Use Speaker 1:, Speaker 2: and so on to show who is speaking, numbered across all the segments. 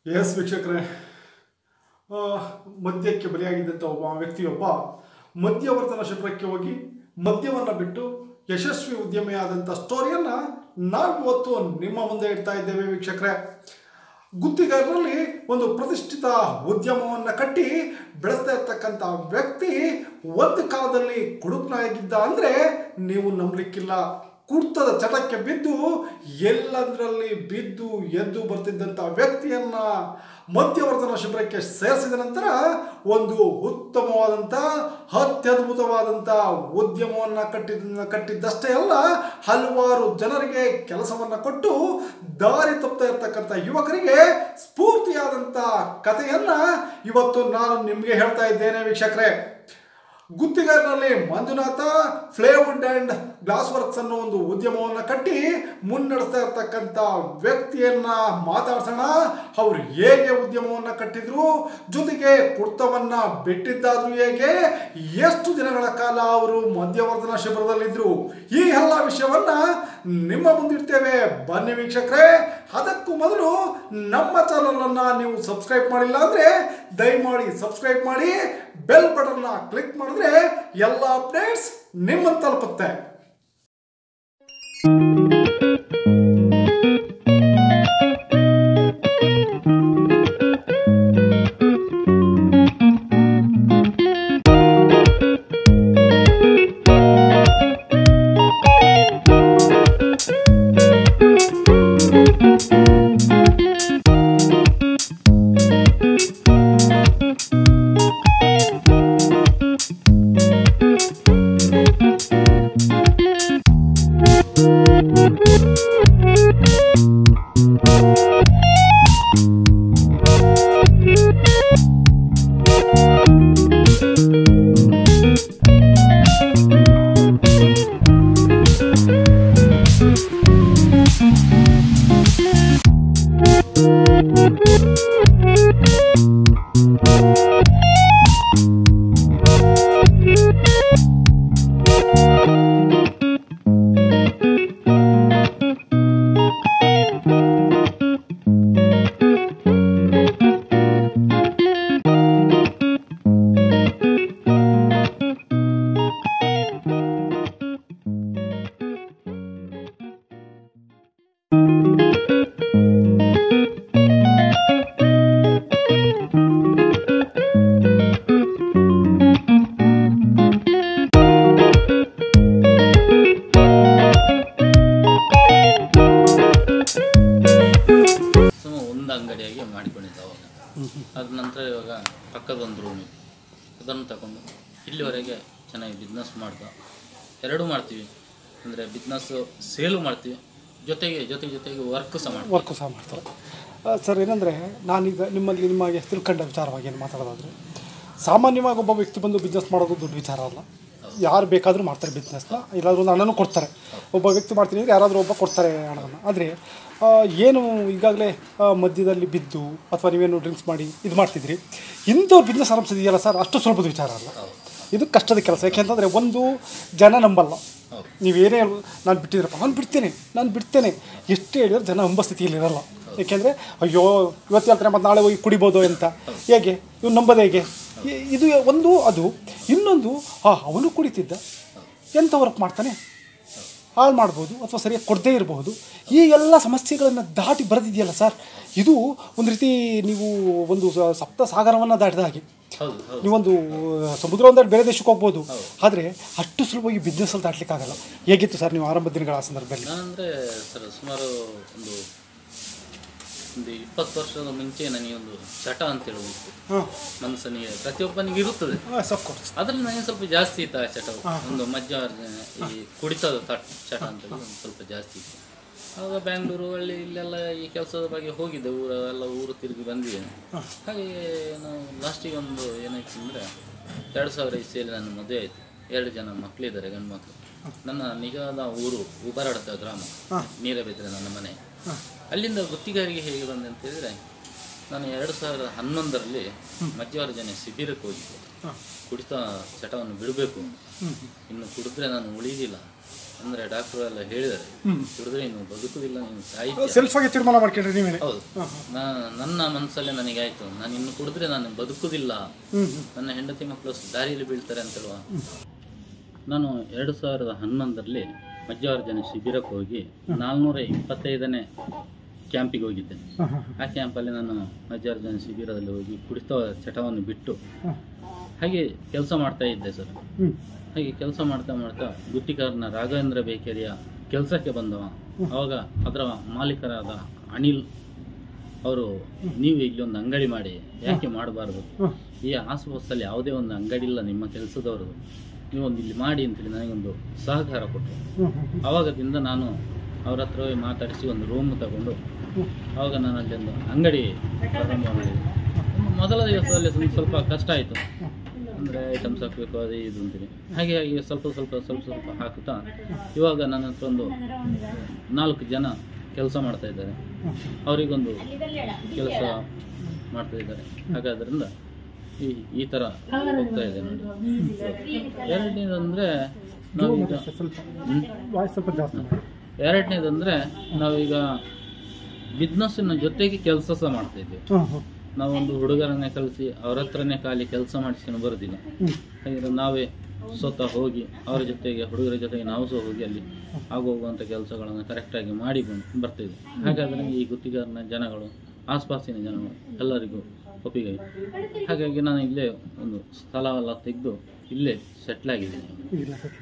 Speaker 1: S ವೀಕ್ಷಕರೇ ಆ, ಮದ್ಯಕ್ಕೆ ಬಲಿಯಾಗಿದ್ದಂಥ ಒಬ್ಬ ವ್ಯಕ್ತಿಯೊಬ್ಬ ಮದ್ಯವರ್ಧನ ಶಿಬಿರಕ್ಕೆ ಹೋಗಿ ಮದ್ಯವನ್ನು ಬಿಟ್ಟು ಯಶಸ್ವಿ ಉದ್ಯಮಿಯಾದಂಥ ಸ್ಟೋರಿಯನ್ನು ನಾವಿವತ್ತು ನಿಮ್ಮ ಮುಂದೆ ಇಡ್ತಾ ಇದ್ದೇವೆ ವೀಕ್ಷಕರೇ ಗುತ್ತಿಗೆರಲ್ಲಿ ಒಂದು ಪ್ರತಿಷ್ಠಿತ ಉದ್ಯಮವನ್ನು ಕಟ್ಟಿ ಬೆಳೆಸ್ತಾ ಇರ್ತಕ್ಕಂಥ ವ್ಯಕ್ತಿ ಒಂದು ಕಾಲದಲ್ಲಿ ಕುಡುಕನಾಗಿದ್ದ ಅಂದರೆ ನೀವು ನಂಬಲಿಕ್ಕಿಲ್ಲ ಕುರ್ತದ ಚಟಕ್ಕೆ ಬಿದ್ದು ಎಲ್ಲಂದ್ರಲ್ಲಿ ಬಿದ್ದು ಎದ್ದು ಬರ್ತಿದ್ದಂಥ ವ್ಯಕ್ತಿಯನ್ನ ಮಧ್ಯವರ್ಧನ ಶಿಬಿರಕ್ಕೆ ಸೇರಿಸಿದ ನಂತರ ಒಂದು ಉತ್ತಮವಾದಂಥ ಅತ್ಯದ್ಭುತವಾದಂಥ ಉದ್ಯಮವನ್ನು ಕಟ್ಟಿದ ಕಟ್ಟಿದ್ದಷ್ಟೇ ಅಲ್ಲ ಹಲವಾರು ಜನರಿಗೆ ಕೆಲಸವನ್ನು ಕೊಟ್ಟು ದಾರಿ ತಪ್ತಾ ಇರ್ತಕ್ಕಂಥ ಯುವಕರಿಗೆ ಸ್ಫೂರ್ತಿಯಾದಂಥ ಕಥೆಯನ್ನ ಇವತ್ತು ನಾನು ನಿಮಗೆ ಹೇಳ್ತಾ ಇದ್ದೇನೆ ವೀಕ್ಷಕರೇ ಗುತ್ತಿಗೆನಲ್ಲಿ Manjunatha plywood and glass works ಅನ್ನೋ ಒಂದು ಉದ್ಯಮವನ್ನು ಕಟ್ಟಿ ಮುನ್ನಡೆಸ್ತಾ ಇರ್ತಕ್ಕಂಥ ವ್ಯಕ್ತಿಯನ್ನ ಮಾತಾಡ್ಸೋಣ ಅವ್ರು ಹೇಗೆ ಉದ್ಯಮವನ್ನು ಕಟ್ಟಿದ್ರು ಜೊತೆಗೆ ಕುರ್ತವನ್ನ ಬಿಟ್ಟಿದ್ದಾದ್ರು ಹೇಗೆ ಎಷ್ಟು ದಿನಗಳ ಕಾಲ ಅವರು ಮಧ್ಯವರ್ಧನ ಶಿಬಿರದಲ್ಲಿದ್ರು ಈ ಎಲ್ಲ ವಿಷಯವನ್ನ ನಿಮ್ಮ ಮುಂದಿಡ್ತೇವೆ ಬನ್ನಿ ವೀಕ್ಷಕರೇ ಅದಕ್ಕೂ ಮೊದಲು ನಮ್ಮ ಚಾನಲನ್ನ ನೀವು ಸಬ್ಸ್ಕ್ರೈಬ್ ಮಾಡಿಲ್ಲ ಅಂದ್ರೆ ದಯಮಾಡಿ ಸಬ್ಸ್ಕ್ರೈಬ್ ಮಾಡಿ ಬೆಲ್ ಬಟನ್ನ ಕ್ಲಿಕ್ ಮಾಡಿದ್ರೆ ಎಲ್ಲ ಅಪ್ಡೇಟ್ಸ್ ನಿಮ್ಮನ್ನು ತಲುಪುತ್ತೆ
Speaker 2: ಸುಮ್ಮ ಒಂದು ಅಂಗಡಿಯಾಗಿ ಮಾಡಿಕೊಂಡಿದ್ದೆ ಅವಾಗ ಅದ ನಂತರ ಇವಾಗ ಪಕ್ಕದ ಒಂದು ರೂಮ್ ಇತ್ತು ಅದನ್ನು ತಗೊಂಡು ಇಲ್ಲಿವರೆಗೆ ಚೆನ್ನಾಗಿ ಬಿಸ್ನೆಸ್ ಮಾಡ್ತಾ ಎರಡೂ ಮಾಡ್ತೀವಿ ಅಂದರೆ ಬಿಸ್ನೆಸ್ಸು ಸೇಲು ಮಾಡ್ತೀವಿ ಜೊತೆಗೆ ಜೊತೆ ಜೊತೆಗೆ ವರ್ಕ್ ಸಹ ಮಾಡ್ತೀವಿ
Speaker 3: ವರ್ಕು ಸಹ ಮಾಡ್ತಾರೆ ಆ, ಸರ್ ಏನಂದರೆ ನಾನೀಗ ನಿಮ್ಮಲ್ಲಿ ನಿಮಗೆ ತಿಳ್ಕೊಂಡ ವಿಚಾರವಾಗಿ ಏನು ಮಾತಾಡೋದಾದರೆ ಸಾಮಾನ್ಯವಾಗಿ ಒಬ್ಬ ವ್ಯಕ್ತಿ ಬಂದು ಬಿಸ್ನೆಸ್ ಮಾಡೋದು ದೊಡ್ಡ ವಿಚಾರ ಅಲ್ಲ ಯಾರು ಬೇಕಾದರೂ ಮಾಡ್ತಾರೆ ಬಿಸ್ನೆಸ್ನ ಇಲ್ಲಾದ್ರೂ ಒಂದು ಹಣನೂ ಕೊಡ್ತಾರೆ ಒಬ್ಬ ವ್ಯಕ್ತಿ ಮಾಡ್ತೀನಿ ಅಂದರೆ ಯಾರಾದರೂ ಒಬ್ಬ ಕೊಡ್ತಾರೆ ಹಣವನ್ನು ಆದರೆ ಆ, ಏನು ಈಗಾಗಲೇ ಆ, ಮಧ್ಯದಲ್ಲಿ ಬಿದ್ದು ಅಥವಾ ನೀವೇನು ಡ್ರಿಂಕ್ಸ್ ಮಾಡಿ ಇದು ಮಾಡ್ತಿದ್ರಿ ಇಂಥವ್ರು ಬಿಸ್ನೆಸ್ ಆರಂಭಿಸಿದೆಯಲ್ಲ ಸರ್ ಅಷ್ಟು ಸುಲಭದ ವಿಚಾರ ಅಲ್ಲ ಇದು ಕಷ್ಟದ ಕೆಲಸ ಯಾಕೆಂತಂದರೆ ಒಂದು ಜನ ನಂಬಲ್ಲ
Speaker 2: ಹೌದು.
Speaker 3: ನೀವೇನೇ ನಾನು ಬಿಟ್ಟಿದ್ರಪ್ಪ ನಾನು ಬಿಡ್ತೇನೆ ನಾನು ಬಿಡ್ತೇನೆ ಎಷ್ಟು ಹೇಳಿದ್ರು ಜನ ನಂಬೋ ಸ್ಥಿತಿಯಲ್ಲಿ ಇರಲ್ಲ ಏಕೆಂದರೆ ಅಯ್ಯೋ ಇವತ್ತು ಹೇಳ್ತಾರೆ ಮತ್ತು ನಾಳೆ ಹೋಗಿ ಕುಡಿಬೋದು ಅಂತ ಹೇಗೆ ಇವ್ನು ನಂಬೋದು ಹೇಗೆ ಇ- ಇದು ಒಂದು ಅದು ಇನ್ನೊಂದು ಹಾಂ ಅವನು ಕುಡಿತಿದ್ದ ಎಂಥ ವರ್ಕ್ ಮಾಡ್ತಾನೆ ಹಾಳು ಮಾಡ್ಬೋದು ಅಥವಾ ಸರಿಯಾಗಿ ಕೊಡದೇ ಇರಬಹುದು ಈ ಎಲ್ಲ ಸಮಸ್ಯೆಗಳನ್ನು ದಾಟಿ ಬರೆದಿದೆಯಲ್ಲ ಸರ್ ಇದು ಒಂದು ರೀತಿ ನೀವು ಒಂದು ಸ- ಸಪ್ತ ಸಾಗರವನ್ನು ದಾಟಿದ ಹಾಗೆ
Speaker 2: ಹೌದು ಹೌದು
Speaker 3: ನೀವೊಂದು ಸಮುದ್ರ ಒಂದೆರಡು ಬೇರೆ ದೇಶಕ್ಕೆ ಹೋಗ್ಬೋದು ಆದರೆ ಅಷ್ಟು ಸುಲಭವಾಗಿ ಬಿಸ್ನೆಸ್ಸಲ್ಲಿ ದಾಟ್ಲಿಕ್ಕಾಗಲ್ಲ ಹೇಗಿತ್ತು ಸರ್ ನೀವು ಆರಂಭ ದಿನಗಳ ಆ ಸಂದರ್ಭದಲ್ಲಿ
Speaker 2: ನಾನಂದರೆ ಸರ್ ಸುಮಾರು ಒಂದು ಒಂದು ಇಪ್ಪತ್ತು ವರ್ಷದ ಮುಂಚೆ ನನಗೆ ಒಂದು ಚಟ ಅಂತೇಳಿ ಉಂಟು
Speaker 3: ಹಾಂ
Speaker 2: ಮನಸ್ಸನಿಗೆ ಪ್ರತಿಯೊಬ್ಬನಿಗೆ ಇರುತ್ತದೆ
Speaker 3: ಕೋರ್ಸ್
Speaker 2: ಅದ್ರಲ್ಲಿ ನನಗೆ ಸ್ವಲ್ಪ ಜಾಸ್ತಿ ಇತ್ತು ಆ ಚಟ ಒಂದು ಮಧ್ಯವರ್ಜನೆ ಈ ಕುಡಿತದ ತಟ್ ಚಟ ಅಂತ ಒಂದು ಸ್ವಲ್ಪ ಜಾಸ್ತಿ ಇತ್ತು ಆವಾಗ ಬ್ಯಾಂಗ್ಳೂರು ಅಲ್ಲಿ ಇಲ್ಲೆಲ್ಲ ಈ ಕೆಲಸದ ಬಗ್ಗೆ ಹೋಗಿದ್ದೆ ಊರ ಎಲ್ಲ ಊರು ತಿರುಗಿ ಬಂದಿದ್ದೇನೆ ಹಾಗೆ ನಾವು ಲಾಸ್ಟಿಗೆ ಒಂದು ಏನಾಯ್ತು ಅಂದರೆ ಎರಡು ಸಾವಿರ ಇಸ್ವಿಯಲ್ಲಿ ನನ್ನ ಮದುವೆ ಆಯಿತು ಎರಡು ಜನ ಮಕ್ಕಳಿದ್ದಾರೆ ಗಂಡು ಮಕ್ಕಳು ನನ್ನ ನಿಜವಾದ ಊರು ಉಬರಾಡದ ಗ್ರಾಮ ನೀರಬಿದ್ರೆ ನನ್ನ ಮನೆ ಅಲ್ಲಿಂದ ಗುತ್ತಿಗಾರಿಗೆ ಹೇಗೆ ಬಂದೆ ಅಂತ ಹೇಳಿದರೆ ನಾನು ಎರಡು ಸಾವಿರದ ಹನ್ನೊಂದರಲ್ಲಿ ಮಧ್ಯವರ್ಜನೆ ಶಿಬಿರಕ್ಕೆ ಹೋಗಿದ್ದೆ ಕುಡಿತ ಚಟವನ್ನು ಬಿಡಬೇಕು ಇನ್ನು ಕುಡಿದ್ರೆ ನಾನು ಉಳಿದಿಲ್ಲ ಅಂದ್ರೆ ಡಾಕ್ಟರ್ ಎಲ್ಲ ಹೇಳಿದ್ದಾರೆ ಕುಡಿದ್ರೆ ನೀನು ಬದುಕುದಿಲ್ಲ ನೀನು ಸಾಯ್ತೀಯ
Speaker 3: ಸೆಲ್ಫ್ ಆಗಿ ತೀರ್ಮಾನ ಮಾಡ್ಕೊಂಡ್ರಿ ನೀವೇನೆ
Speaker 2: ಹೌದು ನಾ- ನನ್ನ ಮನಸ್ಸಲ್ಲೇ ನನಗೆ ಆಯ್ತು ನಾನು ಇನ್ನು ಕುಡಿದ್ರೆ ನಾನು ಬದುಕುದಿಲ್ಲ
Speaker 3: ಹ್ಮ್ ಹ್ಮ್
Speaker 2: ನನ್ನ ಹೆಂಡತಿ ಮಕ್ಕಳು ದಾರಿಯಲ್ಲಿ ಬೀಳ್ತಾರೆ ಅಂತಲ್ವಾ ನಾನು ಎರಡು ಸಾವಿರದ ಹನ್ನೊಂದರಲ್ಲಿ ಮಧ್ಯಾರ್ಜನ ಶಿಬಿರಕ್ಕೆ ಹೋಗಿ ನಾಲ್ನೂರ ಇಪ್ಪತ್ತೈದನೇ ಕ್ಯಾಂಪಿಗೆ ಹೋಗಿದ್ದೆ
Speaker 3: ಹಾಂ ಹಾಂ
Speaker 2: ಆ ಕ್ಯಾಂಪಲ್ಲಿ ನಾನು ಮಧ್ಯಾರ್ಜನ ಶಿಬಿರದಲ್ಲಿ ಹೋಗಿ ಕುಡಿತ ಚಟವನ್ನು ಬಿಟ್ಟು
Speaker 3: ಹಾಂ
Speaker 2: ಹಾಗೆ ಕೆಲಸ ಮಾಡ್ತಾ ಇದ್ದೆ ಸರ್
Speaker 3: ಹ್ಞೂ
Speaker 2: ಹಾಗೆ ಕೆಲಸ ಮಾಡ್ತಾ ಮಾಡ್ತಾ ಗುತ್ತಿಕಾರನ ರಾಘವೇಂದ್ರ ಬೇಕರಿಯ ಕೆಲಸಕ್ಕೆ ಬಂದವ ಅವಾಗ ಅದರ ಮಾಲೀಕರಾದ ಅನಿಲ್ ಅವರು ನೀವು ಇಲ್ಲಿ ಒಂದು ಅಂಗಡಿ ಮಾಡಿ ಯಾಕೆ ಮಾಡಬಾರ್ದು
Speaker 3: ಹಾಂ
Speaker 2: ಈ ಆಸುಪಾಸಲ್ಲಿ ಯಾವುದೇ ಒಂದು ಅಂಗಡಿ ಇಲ್ಲ ನಿಮ್ಮ ಕೆಲಸದವರು ನೀವೊಂದು ಇಲ್ಲಿ ಮಾಡಿ ಅಂತೇಳಿ ನನಗೊಂದು ಸಹಕಾರ ಕೊಟ್ಟರು
Speaker 3: ಹ್ಞೂ ಹ್ಞೂ
Speaker 2: ಆವಾಗದಿಂದ ನಾನು ಅವ್ರ ಹತ್ರ ಹೋಗಿ ಮಾತಾಡಿಸಿ ಒಂದು ರೂಮ್ ತಗೊಂಡು
Speaker 3: ಹ್ಞೂ
Speaker 2: ಆವಾಗ ನಾನು ಅಲ್ಲಿ ಒಂದು ಅಂಗಡಿ ಪ್ರಾರಂಭ ಮಾಡಿದೆ ಮೊದಲ ದಿವಸದಲ್ಲಿ ಒಂದು ಸ್ವಲ್ಪ ಕಷ್ಟ ಆಯಿತು ಅಂದರೆ ಐಟಮ್ಸ್ ಹಾಕಬೇಕು ಅದು ಇದು ಅಂತೇಳಿ ಹಾಗೆ ಹಾಗೆ ಸ್ವಲ್ಪ ಸ್ವಲ್ಪ ಸ್ವಲ್ಪ ಸ್ವಲ್ಪ ಹಾಕುತ್ತಾ ಇವಾಗ ನನ್ನ ಹತ್ರ ಒಂದು ನಾಲ್ಕು ಜನ ಕೆಲಸ ಮಾಡ್ತಾ ಇದ್ದಾರೆ ಅವರಿಗೊಂದು ಕೆಲಸ ಮಾಡ್ತಾ ಇದ್ದಾರೆ ಹಾಗಾದ್ರಿಂದ ಈ ಈ ಥರ ಹೋಗ್ತಾ ಇದೆ ನೋಡಿ ಎರಡನೇದಂದರೆ ನಾವೀಗ
Speaker 3: ಸ್ವಲ್ಪ
Speaker 2: ಹ್ಮ್?
Speaker 3: ವಾಯ್ಸ್ ಸ್ವಲ್ಪ ಜಾಸ್ತಿ ಮಾಡಿ.
Speaker 2: ಎರಡನೇದಂದರೆ ನಾವೀಗ ಬಿಸ್ನೆಸ್ಸಿನ ಜೊತೆಗೆ ಕೆಲಸ ಸಹ ಮಾಡ್ತಾ ಇದ್ದೇವೆ
Speaker 3: ಹಾಂ ಹಾಂ
Speaker 2: ನಾವೊಂದು ಹುಡುಗರನ್ನೇ ಕಳಿಸಿ ಅವ್ರ ಹತ್ರನೇ ಖಾಲಿ ಕೆಲಸ ಮಾಡಿಸ್ಕೊಂಡು ಬರೋದಿಲ್ಲ
Speaker 3: ಹ್ಞೂ
Speaker 2: ಹಾಗಿದ್ರೆ ನಾವೇ ಸ್ವತಃ ಹೋಗಿ ಅವರ ಜೊತೆಗೆ ಹುಡುಗರ ಜೊತೆಗೆ ನಾವು ಸಹ ಹೋಗಿ ಅಲ್ಲಿ ಆಗೋಗುವಂಥ ಕೆಲಸಗಳನ್ನು ಕರೆಕ್ಟಾಗಿ ಮಾಡಿ ಬಂದು ಬರ್ತಿದ್ವಿ ಹಾಗಾದರೆ ಈ ಗುತ್ತಿಗಾರನ ಜನಗಳು ಆಸ್ಪಾಸಿನ ಜನಗಳು ಎಲ್ಲರಿಗೂ ಒಪ್ಪಿಗೆ ಆಯ್ತು. ಹಾಗಾಗಿ ನಾನು ಇಲ್ಲೇ ಒಂದು ಸ್ಥಳವೆಲ್ಲ ತೆಗೆದು ಇಲ್ಲೇ ಸೆಟ್ಲ್ ಆಗಿದ್ದೀನಿ
Speaker 3: ಇಲ್ಲ ಸರ್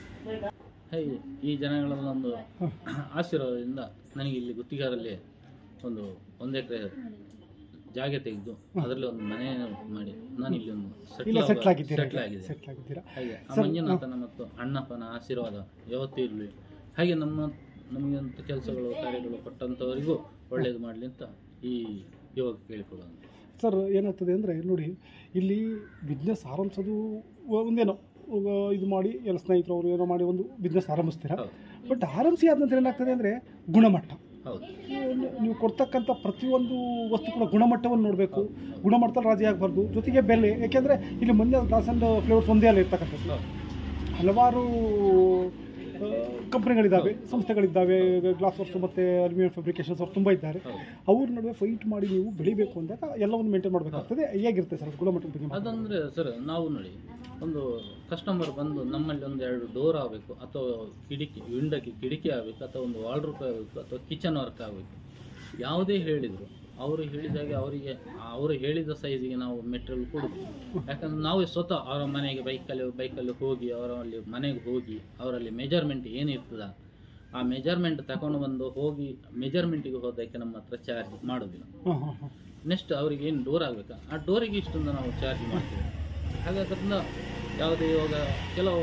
Speaker 2: ಹಾಗೆ ಈ ಜನಗಳ ಒಂದು ಆಶೀರ್ವಾದದಿಂದ ನನಗೆ ಇಲ್ಲಿ ಗುತ್ತಿಗಾರಲ್ಲಿ ಒಂದು ಒಂದು ಎಕರೆ ಜಾಗ ತೆಗೆದು ಅದರಲ್ಲಿ ಒಂದು ಮನೆ ಮಾಡಿ ನಾನು ಇಲ್ಲಿ ಒಂದು
Speaker 3: ಇಲ್ಲ ಸೆಟ್ಲ್ ಆಗಿದ್ದೀರಾ
Speaker 2: ಸೆಟ್ಲ್ ಆಗಿದೆ
Speaker 3: ಸೆಟ್ಲ್ ಆಗಿದ್ದೀರಾ
Speaker 2: ಹಾಗೆ ಆ ಮಂಜುನಾಥನ ಮತ್ತು ಅಣ್ಣಪ್ಪನ ಆಶೀರ್ವಾದ ಯಾವತ್ತೂ ಇರಲಿ ಹಾಗೆ ನಮ್ಮ ನಮಗೆ ಅಂತ ಕೆಲಸಗಳು ಕಾರ್ಯಗಳು ಕೊಟ್ಟಂಥವರಿಗೂ ಒಳ್ಳೇದು ಮಾಡಲಿ ಅಂತ ಈ ಇವಾಗ ಕೇಳಿಕೊಳ್ಳೋದು
Speaker 3: ಸರ್ ಏನಾಗ್ತದೆ ಅಂದರೆ ನೋಡಿ ಇಲ್ಲಿ ಬಿಸ್ನೆಸ್ ಆರಂಭಿಸೋದು ಒಂದೇನೋ ಅಹ್ ಇದು ಮಾಡಿ ಎಲ್ಲ ಸ್ನೇಹಿತರು ಅವರು ಏನೋ ಮಾಡಿ ಒಂದು ಬಿಸ್ನೆಸ್ ಆರಂಭಿಸ್ತೀರಾ
Speaker 2: ಹೌದು
Speaker 3: ಬಟ್ ಆರಂಭಿಸಿ ಆದ ನಂತರ ಏನಾಗ್ತದೆ ಅಂದರೆ ಗುಣಮಟ್ಟ
Speaker 2: ಹೌದು
Speaker 3: ನೀವು- ನೀವು ಕೊಡ್ತಕ್ಕಂಥ ಪ್ರತಿಯೊಂದು ವಸ್ತು ಕೂಡ ಗುಣಮಟ್ಟವನ್ನು ನೋಡಬೇಕು ಗುಣಮಟ್ಟದಲ್ಲಿ ರಾಜಿ ಆಗಬಾರ್ದು ಜೊತೆಗೆ ಬೆಲೆ ಯಾಕೆಂದರೆ ಇಲ್ಲಿ ಮಂಡ್ಯ ಗ್ಲಾಸ್ ಆ್ಯಂಡ್ ಫ್ಲೇವರ್ಸ್ ಒಂದೇ ಅಲ್ಲ ಇರ್ತಕ್ಕಂಥದ್ದು
Speaker 2: ಹೌದು
Speaker 3: ಹಲವಾರು ಕಂಪ್ನಿಗಳಿದ್ದಾವೆ ಸಂಸ್ಥೆಗಳಿದ್ದಾವೆ ಗ್ಲಾಸ್ ವರ್ಕ್ಸ್ ಮತ್ತು ಅಲ್ಯೂಮಿನಿಯಂ ಫ್ಯಾಬ್ರಿಕೇಷನ್ಸ್ ಅವ್ರು ತುಂಬ ಇದ್ದಾರೆ
Speaker 2: ಹೌದು
Speaker 3: ಅವ್ರ ನಡುವೆ ಫೈಟ್ ಮಾಡಿ ನೀವು ಬೆಳಿಬೇಕು ಅಂದಾಗ ಎಲ್ಲವನ್ನು ಮೇಂಟೈನ್ ಮಾಡಬೇಕಾಗ್ತದೆ ಹೇಗಿರುತ್ತೆ ಸರ್ ಗುಣಮಟ್ಟದ ಬಗ್ಗೆ ಮಾತಾಡಿ.
Speaker 2: ಅದಂದ್ರೆ ಸರ್ ನಾವು ನೋಡಿ ಒಂದು ಕಸ್ಟಮರ್ ಬಂದು ನಮ್ಮಲ್ಲಿ ಒಂದು ಎರಡು ಡೋರ್ ಆಗಬೇಕು ಅಥವಾ ಕಿಟಕಿ ವಿಂಡೋಕ್ಕೆ ಕಿಟಕಿ ಆಗಬೇಕು ಅಥವಾ ಒಂದು ವಾಲ್ಡ್ರೂಪ್ ಆಗಬೇಕು ಅಥವಾ ಕಿಚನ್ ವರ್ಕ್ ಆಗಬೇಕು ಯಾವುದೇ ಹೇಳಿದರು ಅವರು ಹೇಳಿದಾಗೆ ಅವರಿಗೆ ಅವರು ಹೇಳಿದ ಸೈಜಿಗೆ ನಾವು ಮೆಟೀರಿಯಲ್ ಕೊಡೋದು ಯಾಕಂದ್ರೆ ನಾವು ಸ್ವತಃ ಅವರ ಮನೆಗೆ ಬೈಕಲ್ಲಿ ಬೈಕಲ್ಲಿ ಹೋಗಿ ಅವರ ಅಲ್ಲಿ ಮನೆಗೆ ಹೋಗಿ ಅವರಲ್ಲಿ ಮೆಜರ್ಮೆಂಟ್ ಏನಿರ್ತದ ಆ ಮೆಜರ್ಮೆಂಟ್ ತಗೊಂಡು ಬಂದು ಹೋಗಿ ಮೆಜರ್ಮೆಂಟಿಗೆ ಹೋದಕ್ಕೆ ನಮ್ಮ ಹತ್ರ ಚಾರ್ಜ್ ಮಾಡೋದಿಲ್ಲ
Speaker 3: ಹಾಂ ಹಾಂ ಹಾಂ
Speaker 2: ನೆಕ್ಸ್ಟ್ ಅವ್ರಿಗೆ ಏನು ಡೋರ್ ಆಗಬೇಕಾ ಆ ಡೋರಿಗೆ ಇಷ್ಟೊಂದು ನಾವು ಚಾರ್ಜ್ ಮಾಡ್ತೀವಿ ಹಾಗಾದ್ರಿಂದ ಯಾವುದೇ ಇವಾಗ ಕೆಲವು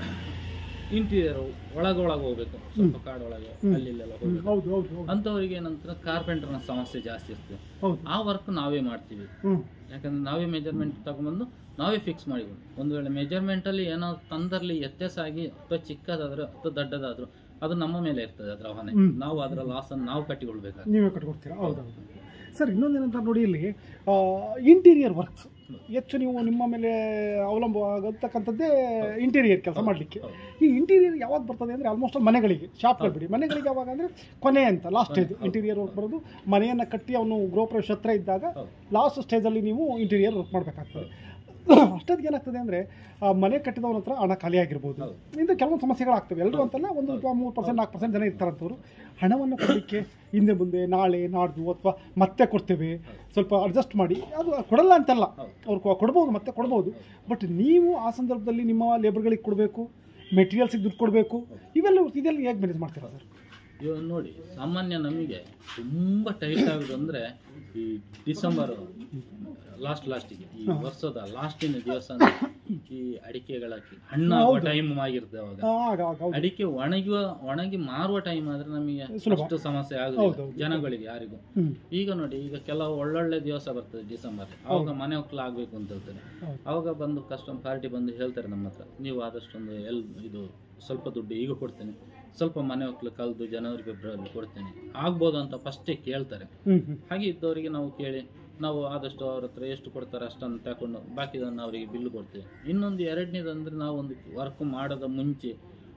Speaker 2: ಇಂಟೀರಿಯರ್ ಒಳಗೊಳಗೆ ಹೋಗ್ಬೇಕು ಸ್ವಲ್ಪ ಕಾಡೊಳಗೆ ಅಲ್ಲಿ ಇಲ್ಲೆಲ್ಲ ಹೋಗ್ಬೇಕು
Speaker 3: ಹೌದು ಹೌದು ಹೌದು
Speaker 2: ಅಂಥವ್ರಿಗೆ ಏನಂತಾರೆ ಕಾರ್ಪೆಂಟರ್ನ ಸಮಸ್ಯೆ ಜಾಸ್ತಿ ಇರ್ತದೆ
Speaker 3: ಹೌದು
Speaker 2: ಆ ವರ್ಕ್ ನಾವೇ ಮಾಡ್ತೀವಿ
Speaker 3: ಹ್ಞೂ
Speaker 2: ಯಾಕಂದ್ರೆ ನಾವೇ ಮೆಜರ್ಮೆಂಟ್ ತಗೊಂಬಂದು ನಾವೇ ಫಿಕ್ಸ್ ಮಾಡಿಕೊಂಡು ಒಂದು ವೇಳೆ ಮೆಜರ್ಮೆಂಟಲ್ಲಿ ಏನೋ ತಂದರಲ್ಲಿ ವ್ಯತ್ಯಾಸ ಆಗಿ ಅಥವಾ ಚಿಕ್ಕದಾದ್ರೆ ಅಥವಾ ದೊಡ್ಡದಾದ್ರು ಅದು ನಮ್ಮ ಮೇಲೆ ಇರ್ತದೆ ಅದರ ಹೊಣೆ
Speaker 3: ಹ್ಮ್.
Speaker 2: ನಾವು ಅದರ ಲಾಸನ್ನು ನಾವು ಕಟ್ಟಿಕೊಳ್ಬೇಕಾಗ್ತದೆ
Speaker 3: ನೀವೇ ಕಟ್ಕೊಡ್ತೀರಾ ಹೌದು ಹೌದು ಸರ್ ಇನ್ನೊಂದೇನಂತ ನೋಡಿ ಇಲ್ಲಿ ಇಂಟೀರಿಯರ್ ವರ್ಕ್ಸ್ ಹೆಚ್ಚು ನೀವು ನಿಮ್ಮ ಮೇಲೆ ಅವಲಂಬ ಆಗತಕ್ಕಂಥದ್ದೇ ಇಂಟೀರಿಯರ್ ಕೆಲಸ ಮಾಡಲಿಕ್ಕೆ
Speaker 2: ಹೌದು.
Speaker 3: ಈ ಇಂಟೀರಿಯರ್ ಯಾವಾಗ ಬರ್ತದೆ ಅಂದರೆ ಆಲ್ಮೋಸ್ಟ್ ಆಲ್ ಮನೆಗಳಿಗೆ ಶಾಪ್ಗಳು ಬಿಡಿ ಮನೆಗಳಿಗೆ ಯಾವಾಗ ಅಂದರೆ ಕೊನೆ ಅಂತ ಲಾಸ್ಟ್ ಸ್ಟೇಜ್ ಇಂಟೀರಿಯರ್ ವರ್ಕ್ ಬರೋದು ಮನೆಯನ್ನು ಕಟ್ಟಿ ಅವನು ಗೃಹ ಪ್ರವೇಶ ಹತ್ರ ಇದ್ದಾಗ
Speaker 2: ಹೌದು.
Speaker 3: ಲಾಸ್ಟ್ ಸ್ಟೇಜಲ್ಲಿ ನೀವು ಇಂಟೀರಿಯರ್ ವರ್ಕ್ ಮಾಡಬೇಕಾಗ್ತದೆ ಅಷ್ಟೊತ್ತಿಗೆ ಏನಾಗ್ತದೆ ಅಂದರೆ ಮನೆ ಕಟ್ಟಿದವನ ಹತ್ರ ಹಣ ಖಾಲಿ ಆಗಿರ್ಬೋದು
Speaker 2: ಹೌದು.
Speaker 3: ಇಂಥ ಕೆಲವೊಂದು ಸಮಸ್ಯೆಗಳಾಗ್ತವೆ ಎಲ್ಲರೂ ಅಂತಲ್ಲ ಒಂದು ಅಥವಾ ಮೂರು ಪರ್ಸೆಂಟ್ ನಾಲ್ಕು ಪರ್ಸೆಂಟ್ ಜನ ಇರ್ತಾರಂಥವ್ರು ಹಣವನ್ನು ಕೊಡಲಿಕ್ಕೆ ಹಿಂದೆ ಮುಂದೆ ನಾಳೆ ನಾಡ್ದು ಅಥವಾ ಮತ್ತೆ ಕೊಡ್ತೇವೆ ಸ್ವಲ್ಪ ಅಡ್ಜಸ್ಟ್ ಮಾಡಿ ಅದು ಕೊಡಲ್ಲ ಅಂತಲ್ಲ
Speaker 2: ಹೌದು.
Speaker 3: ಅವ್ರು ಕೊ- ಕೊಡ್ಬೋದು ಮತ್ತೆ ಕೊಡ್ಬೋದು ಬಟ್ ನೀವು ಆ ಸಂದರ್ಭದಲ್ಲಿ ನಿಮ್ಮ ಲೇಬರ್ಗಳಿಗೆ ಕೊಡಬೇಕು ಮೆಟೀರಿಯಲ್ಸಿಗೆ ದುಡ್ಡು ಕೊಡಬೇಕು ಇವೆಲ್ಲ ಇದೆಲ್ಲ ಹೇಗೆ ಮ್ಯಾನೇಜ್ ಮಾಡ್ತೀರಾ ಸರ್
Speaker 2: ಇವಾಗ ನೋಡಿ ಸಾಮಾನ್ಯ ನಮಗೆ ತುಂಬ ಟೈಟ್ ಆಗೋದು ಅಂದರೆ ಈ ಡಿಸೆಂಬರ್ ಲಾಸ್ಟ್ ಲಾಸ್ಟಿಗೆ ಈ ವರ್ಷದ ಲಾಸ್ಟಿನ ದಿವಸ ಅಂದ್ರೆ ಈ ಅಡಿಕೆಗಳ ಹಣ್ಣಾಗುವ ಟೈಮ್ ಆಗಿರ್ತದೆ ಅವಾಗ
Speaker 3: ಆಗ ಆಗ ಹೌದು
Speaker 2: ಅಡಿಕೆ ಒಣಗುವ ಒಣಗಿ ಮಾರುವ ಟೈಮ್ ಆದ್ರೆ ನಮಗೆ
Speaker 3: ಸುಲಭ.
Speaker 2: ಅಷ್ಟು ಸಮಸ್ಯೆ
Speaker 3: ಹೌದು,
Speaker 2: ಆಗುದಿಲ್ಲ
Speaker 3: ಹೌದು.
Speaker 2: ಜನಗಳಿಗೆ ಯಾರಿಗೂ
Speaker 3: ಹ್ಞೂ
Speaker 2: ಈಗ ನೋಡಿ ಈಗ ಕೆಲವು ಒಳ್ಳೊಳ್ಳೆ ದಿವಸ ಬರ್ತದೆ ಡಿಸೆಂಬರ್ ಅವಾಗ ಮನೆ ಒಕ್ಕಲು ಆಗ್ಬೇಕು ಅಂತ ಹೇಳ್ತಾರೆ
Speaker 3: ಹೌದು.
Speaker 2: ಅವಾಗ ಬಂದು ಕಸ್ಟಮ್ ಪಾರ್ಟಿ ಬಂದು ಹೇಳ್ತಾರೆ ನಮ್ಮ ಹತ್ರ ನೀವು ಆದಷ್ಟೊಂದು ಎಲ್ ಇದು ಸ್ವಲ್ಪ ದುಡ್ಡು ಈಗ ಕೊಡ್ತೇನೆ ಸ್ವಲ್ಪ ಮನೆ ಒಕ್ಕಲು ಕಲ್ದು ಜನವರಿ ಫೆಬ್ರವರಿ ಕೊಡ್ತೇನೆ ಆಗ್ಬೋದು ಅಂತ ಫಸ್ಟೇ ಕೇಳ್ತಾರೆ
Speaker 3: ಹ್ಞೂ ಹ್ಞೂ
Speaker 2: ಹಾಗೆ ಇದ್ದವರಿಗೆ ನಾವು ಕೇಳಿ ನಾವು ಆದಷ್ಟು ಅವ್ರ ಹತ್ರ ಎಷ್ಟು ಕೊಡ್ತಾರೆ ಅಷ್ಟನ್ನು ತಗೊಂಡು ಬಾಕಿದನ್ನು ಅವರಿಗೆ ಬಿಲ್ ಕೊಡ್ತೇವೆ ಇನ್ನೊಂದು ಎರಡನೇದು ಅಂದರೆ ನಾವು ಒಂದು ವರ್ಕ್ ಮಾಡೋದ ಮುಂಚೆ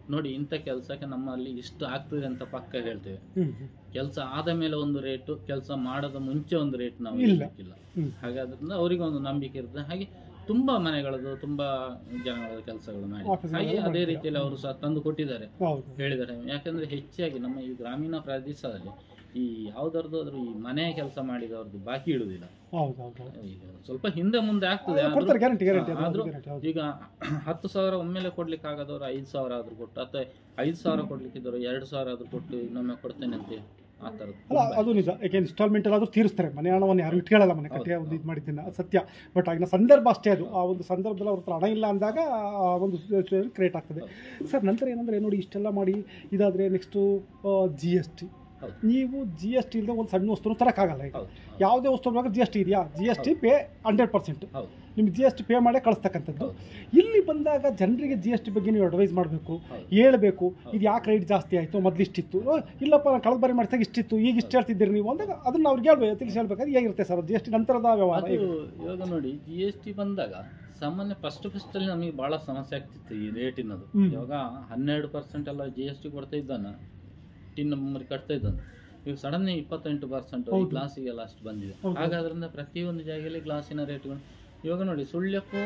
Speaker 2: ನೋಡಿ ಇಂಥ ಕೆಲಸಕ್ಕೆ ನಮ್ಮಲ್ಲಿ ಇಷ್ಟು ಆಗ್ತದೆ ಅಂತ ಪಕ್ಕ ಹೇಳ್ತೇವೆ
Speaker 3: ಹ್ಮ್ ಹ್ಮ್
Speaker 2: ಕೆಲಸ ಆದ ಮೇಲೆ ಒಂದು ರೇಟು ಕೆಲಸ ಮಾಡದ ಮುಂಚೆ ಒಂದು ರೇಟ್ ನಾವು
Speaker 3: ಇಲ್ಲ.
Speaker 2: ಇರ್ಲಿಕ್ಕಿಲ್ಲ
Speaker 3: ಹ್ಮ್.
Speaker 2: ಹಾಗಾದ್ರಿಂದ ಅವರಿಗೆ ಒಂದು ನಂಬಿಕೆ ಇರ್ತದೆ ಹಾಗೆ ತುಂಬಾ ಮನೆಗಳದ್ದು ತುಂಬಾ ಜನಗಳ ಕೆಲಸಗಳು ಮಾಡಿ
Speaker 3: Office
Speaker 2: ಹಾಗೆ
Speaker 3: ಗಳು
Speaker 2: ಅದೇ
Speaker 3: ಮಾಡ್ತಾರೆ.
Speaker 2: ರೀತಿಯಲ್ಲಿ ಅವರು ಸಹ ತಂದು ಕೊಟ್ಟಿದ್ದಾರೆ
Speaker 3: ಹೌದು
Speaker 2: ಹೇಳಿದ್ದಾರೆ ಯಾಕಂದ್ರೆ ಹೆಚ್ಚಾಗಿ ನಮ್ಮ ಈ ಗ್ರಾಮೀಣ ಪ್ರದೇಶದಲ್ಲಿ ಈ ಯಾವ್ದಾದ್ರು ಈ ಮನೆಯ ಕೆಲಸ ಮಾಡಿದವ್ರದ್ದು ಬಾಕಿ ಇಡುದಿಲ್ಲ
Speaker 3: ಹೌದು ಹೌದು ಹೌದು
Speaker 2: ಈಗ ಸ್ವಲ್ಪ ಹಿಂದೆ ಮುಂದೆ ಆಗ್ತದೆ ಆದ್ರೂ-
Speaker 3: ಕೊಡ್ತಾರೆ ಗ್ಯಾರಂಟಿ ಗ್ಯಾರಂಟಿ
Speaker 2: ಹಾ, ಆದ್ರೂ
Speaker 3: ಗ್ಯಾರಂಟಿ ಹೌದು
Speaker 2: ಈಗ ಹತ್ತು ಸಾವಿರ ಒಮ್ಮೆಲೆ ಕೊಡ್ಲಿಕ್ಕೆ ಆಗದವ್ರು ಐದು ಸಾವಿರ ಆದ್ರೂ ಕೊಟ್ಟು ಅಥವಾ ಐದು ಸಾವಿರ ಕೊಡ್ಲಿಕ್ಕಿದ್ದವರು ಎರಡು ಸಾವಿರ ಆದ್ರೂ ಕೊಟ್ಟು ಇನ್ನೊಮ್ಮೆ ಕೊಡ್ತೇನೆ ಅಂತ ಆ ಥರದ್ದು
Speaker 3: ಅಲ್ಲ ಅದು ನಿಜ ಯಾಕೆ ಇನ್ಸ್ಟಾಲ್ಮೆಂಟ್ ಆದ್ರೂ ತೀರಿಸ್ತಾರೆ ಮನೆ ಹಣವನ್ನು ಯಾರು ಇಟ್ಕೊಳ್ಳಲ್ಲ ಮನೆ ಕಟ್ಟೆ ಒಂದು ಇದು ಮಾಡಿದ್ದೀನಿ ಅದು ಸತ್ಯ ಬಟ್ ಆಗಿನ ಸಂದರ್ಭ ಅಷ್ಟೇ ಅದು ಆ ಒಂದು ಸಂದರ್ಭದಲ್ಲಿ ಅವ್ರ ಹತ್ರ ಹಣ ಇಲ್ಲ ಅಂದಾಗ ಆ ಒಂದು ಕ್ರಿಯೇಟ್ ಆಗ್ತದೆ ಸರ್ ನಂತರ ಏನಂದರೆ ನೋಡಿ ಇಷ್ಟೆಲ್ಲ ಮಾಡಿ ಇದಾದರೆ ನೆಕ್ಸ್ಟು ಜಿ ಎಸ್ ಟಿ
Speaker 2: ಹೌದು.
Speaker 3: ನೀವು ಜಿ ಎಸ್ ಟಿ ಇಲ್ಲದೆ ಒಂದು ಸಣ್ಣ ವಸ್ತುನ ತರೋಕ್ಕಾಗಲ್ಲ ಈಗ
Speaker 2: ಹೌದು
Speaker 3: ಯಾವುದೇ ವಸ್ತು ಬೇಕಾದ್ರೆ ಜಿ ಎಸ್ ಟಿ ಇದೆಯಾ G S T pay hundred percent
Speaker 2: ಹೌದು
Speaker 3: ನಿಮ್ಗೆ ಜಿ ಎಸ್ ಟಿ ಪೇ ಮಾಡೇ ಕಳಿಸ್ತಕ್ಕಂಥದ್ದು ಇಲ್ಲಿ ಬಂದಾಗ ಜನರಿಗೆ ಜಿ ಎಸ್ ಟಿ ಬಗ್ಗೆ ನೀವು ಅಡ್ವೈಸ್ ಮಾಡಬೇಕು
Speaker 2: ಹೌದು.
Speaker 3: ಹೇಳಬೇಕು ಇದು ಯಾಕೆ ರೇಟ್ ಜಾಸ್ತಿ ಆಯಿತು ಮೊದಲು ಇಷ್ಟಿತ್ತು ಓ, ಇಲ್ಲಪ್ಪ ನಾನು ಕಳೆದ ಬಾರಿ ಮಾಡಿದಾಗ ಇಷ್ಟಿತ್ತು ಈಗ ಇಷ್ಟು ಹೇಳ್ತಿದ್ದೀರಿ ನೀವು ಅಂದಾಗ ಅದನ್ನ ಅವ್ರಿಗೆ ಹೇಳ್ಬೇಕು ತಿಳಿಸಿ ಹೇಳ್ಬೇಕಾದ್ರೆ ಹೇಗಿರುತ್ತೆ ಸರ್ ಜಿ ಎಸ್ ಟಿ ನಂತರದ ವ್ಯವಹಾರ
Speaker 2: ಅದು ಇವಾಗ ನೋಡಿ ಜಿ ಎಸ್ ಟಿ ಬಂದಾಗ ಸಾಮಾನ್ಯ ಫಸ್ಟ್ ಫಸ್ಟ್ ಅಲ್ಲಿ ನಮಗೆ ಬಹಳ ಸಮಸ್ಯೆ ಆಗ್ತಿತ್ತು ಈ ರೇಟಿನದು
Speaker 3: ಹ್ಮ್.
Speaker 2: ಇವಾಗ ಹನ್ನೆರಡು ಪರ್ಸೆಂಟ್ ಎಲ್ಲ ಜಿ ಎಸ್ ಟಿ ಕೊಡ್ತಾ ಇದ್ದಾನ ಟಿನ್ ನಂಬರ್ ಕಟ್ತಾ ಇದ್ದಾನೆ ಈಗ ಸಡನ್ ಇಪ್ಪತ್ತೆಂಟು ಪರ್ಸೆಂಟ್ ಈ
Speaker 3: ಹೌದು.
Speaker 2: ಗ್ಲಾಸಿಗೆಲ್ಲ ಅಷ್ಟು ಬಂದಿದೆ
Speaker 3: ಹೌದು.
Speaker 2: ಹಾಗಾದ್ರಿಂದ ಪ್ರತಿಯೊಂದು ಜಾಗದಲ್ಲಿ ಗ್ಲಾಸಿನ ರೇಟ್ಗಳು ಇವಾಗ ನೋಡಿ ಸುಳ್ಯಕ್ಕೂ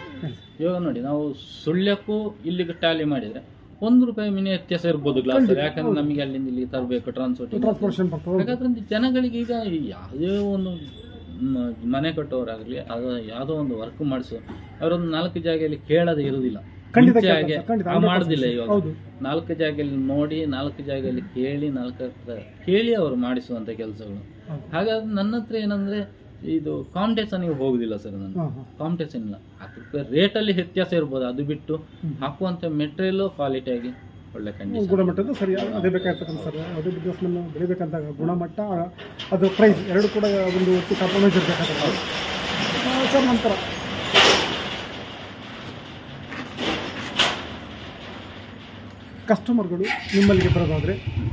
Speaker 2: ಇವಾಗ ನೋಡಿ ನಾವು ಸುಳ್ಯಕ್ಕೂ ಇಲ್ಲಿಗೆ ಟ್ಯಾಲಿ ಮಾಡಿದ್ರೆ ಒಂದು ರೂಪಾಯಿ ಮಿನಿ ವ್ಯತ್ಯಾಸ ಇರ್ಬೋದು ಗ್ಲಾಸ್
Speaker 3: ಖಂಡಿತ,
Speaker 2: ಯಾಕಂದ್ರೆ ನಮಗೆ ಅಲ್ಲಿಂದ ಇಲ್ಲಿ ತರಬೇಕು ಟ್ರಾನ್ಸ್ಪೋರ್ಟ್
Speaker 3: ಟ್ರಾನ್ಸ್ಪೋರ್ಟೇಷನ್ ಬರ್ತದೆ
Speaker 2: ಹಾಗಾದ್ರಿಂದ ಜನಗಳಿಗೆ ಈಗ ಯಾವುದೇ ಒಂದು ಮ- ಮನೆ ಕಟ್ಟೋರಾಗಲಿ ಅದು ಯಾವುದೋ ಒಂದು ವರ್ಕ್ ಮಾಡಿಸೋ ಅವರೊಂದು ನಾಲ್ಕು ಜಾಗದಲ್ಲಿ ಕೇಳದೆ ಇರುವುದಿಲ್ಲ
Speaker 3: ಖಂಡಿತ
Speaker 2: ಮುಂಚೆ
Speaker 3: ಕೇಳ್ತಾರೆ
Speaker 2: ಹಾಗೆ
Speaker 3: ಸರ್, ಖಂಡಿತ,
Speaker 2: ಆ
Speaker 3: 100%
Speaker 2: ಮಾಡುದಿಲ್ಲ ಇವಾಗ
Speaker 3: ಹೌದು
Speaker 2: ನಾಲ್ಕು ಜಾಗದಲ್ಲಿ ನೋಡಿ ನಾಲ್ಕು ಜಾಗದಲ್ಲಿ ಕೇಳಿ ನಾಲ್ಕು ಹತ್ರ ಕೇಳಿ ಅವರು ಮಾಡಿಸುವಂತ ಕೆಲಸಗಳು
Speaker 3: ಹೌದು.
Speaker 2: ಹಾಗಾದ್ರೆ ನನ್ನ ಹತ್ರ ಏನಂದ್ರೆ ಇದು ಕಾಂಪಿಟೇಷನ್ಗೆ ಹೋಗುದಿಲ್ಲ ಸರ್ ನಾನು
Speaker 3: ಹಾಂ ಹಾಂ
Speaker 2: ಕಾಂಪಿಟೇಷನ್ ಇಲ್ಲ ಅದಕ್ಕೆ ರೇಟಲ್ಲಿ ವ್ಯತ್ಯಾಸ ಇರ್ಬೋದು ಅದು ಬಿಟ್ಟು ಹಾಕುವಂತ ಮೆಟೀರಿಯಲ್ ಕ್ವಾಲಿಟಿ ಆಗಿ ಒಳ್ಳೆ ಕಂಡೀಷನ್
Speaker 3: ಗುಣಮಟ್ಟದ್ದು ಸರಿ ಅದೇ ಬೇಕಾಗಿರ್ತಕ್ಕಂಥ ಸರ್ ಯಾವುದೇ ಬಿಸ್ನೆಸ್ನ ಬೆಳಿಬೇಕಂದಾಗ ಗುಣಮಟ್ಟ ಅದು ಪ್ರೈಸ್ ಎರಡು ಕೂಡ ಒಂದು ಒಟ್ಟು ಕಾಂಪ್ರಮೈಸ್ ಇರಬೇಕಾಗುತ್ತೆ ಸರ್ ನಂತರ ಕಸ್ಟಮರ್ಗಳು ನಿಮ್ಮಲ್ಲಿಗೆ ಬರೋದಾದರೆ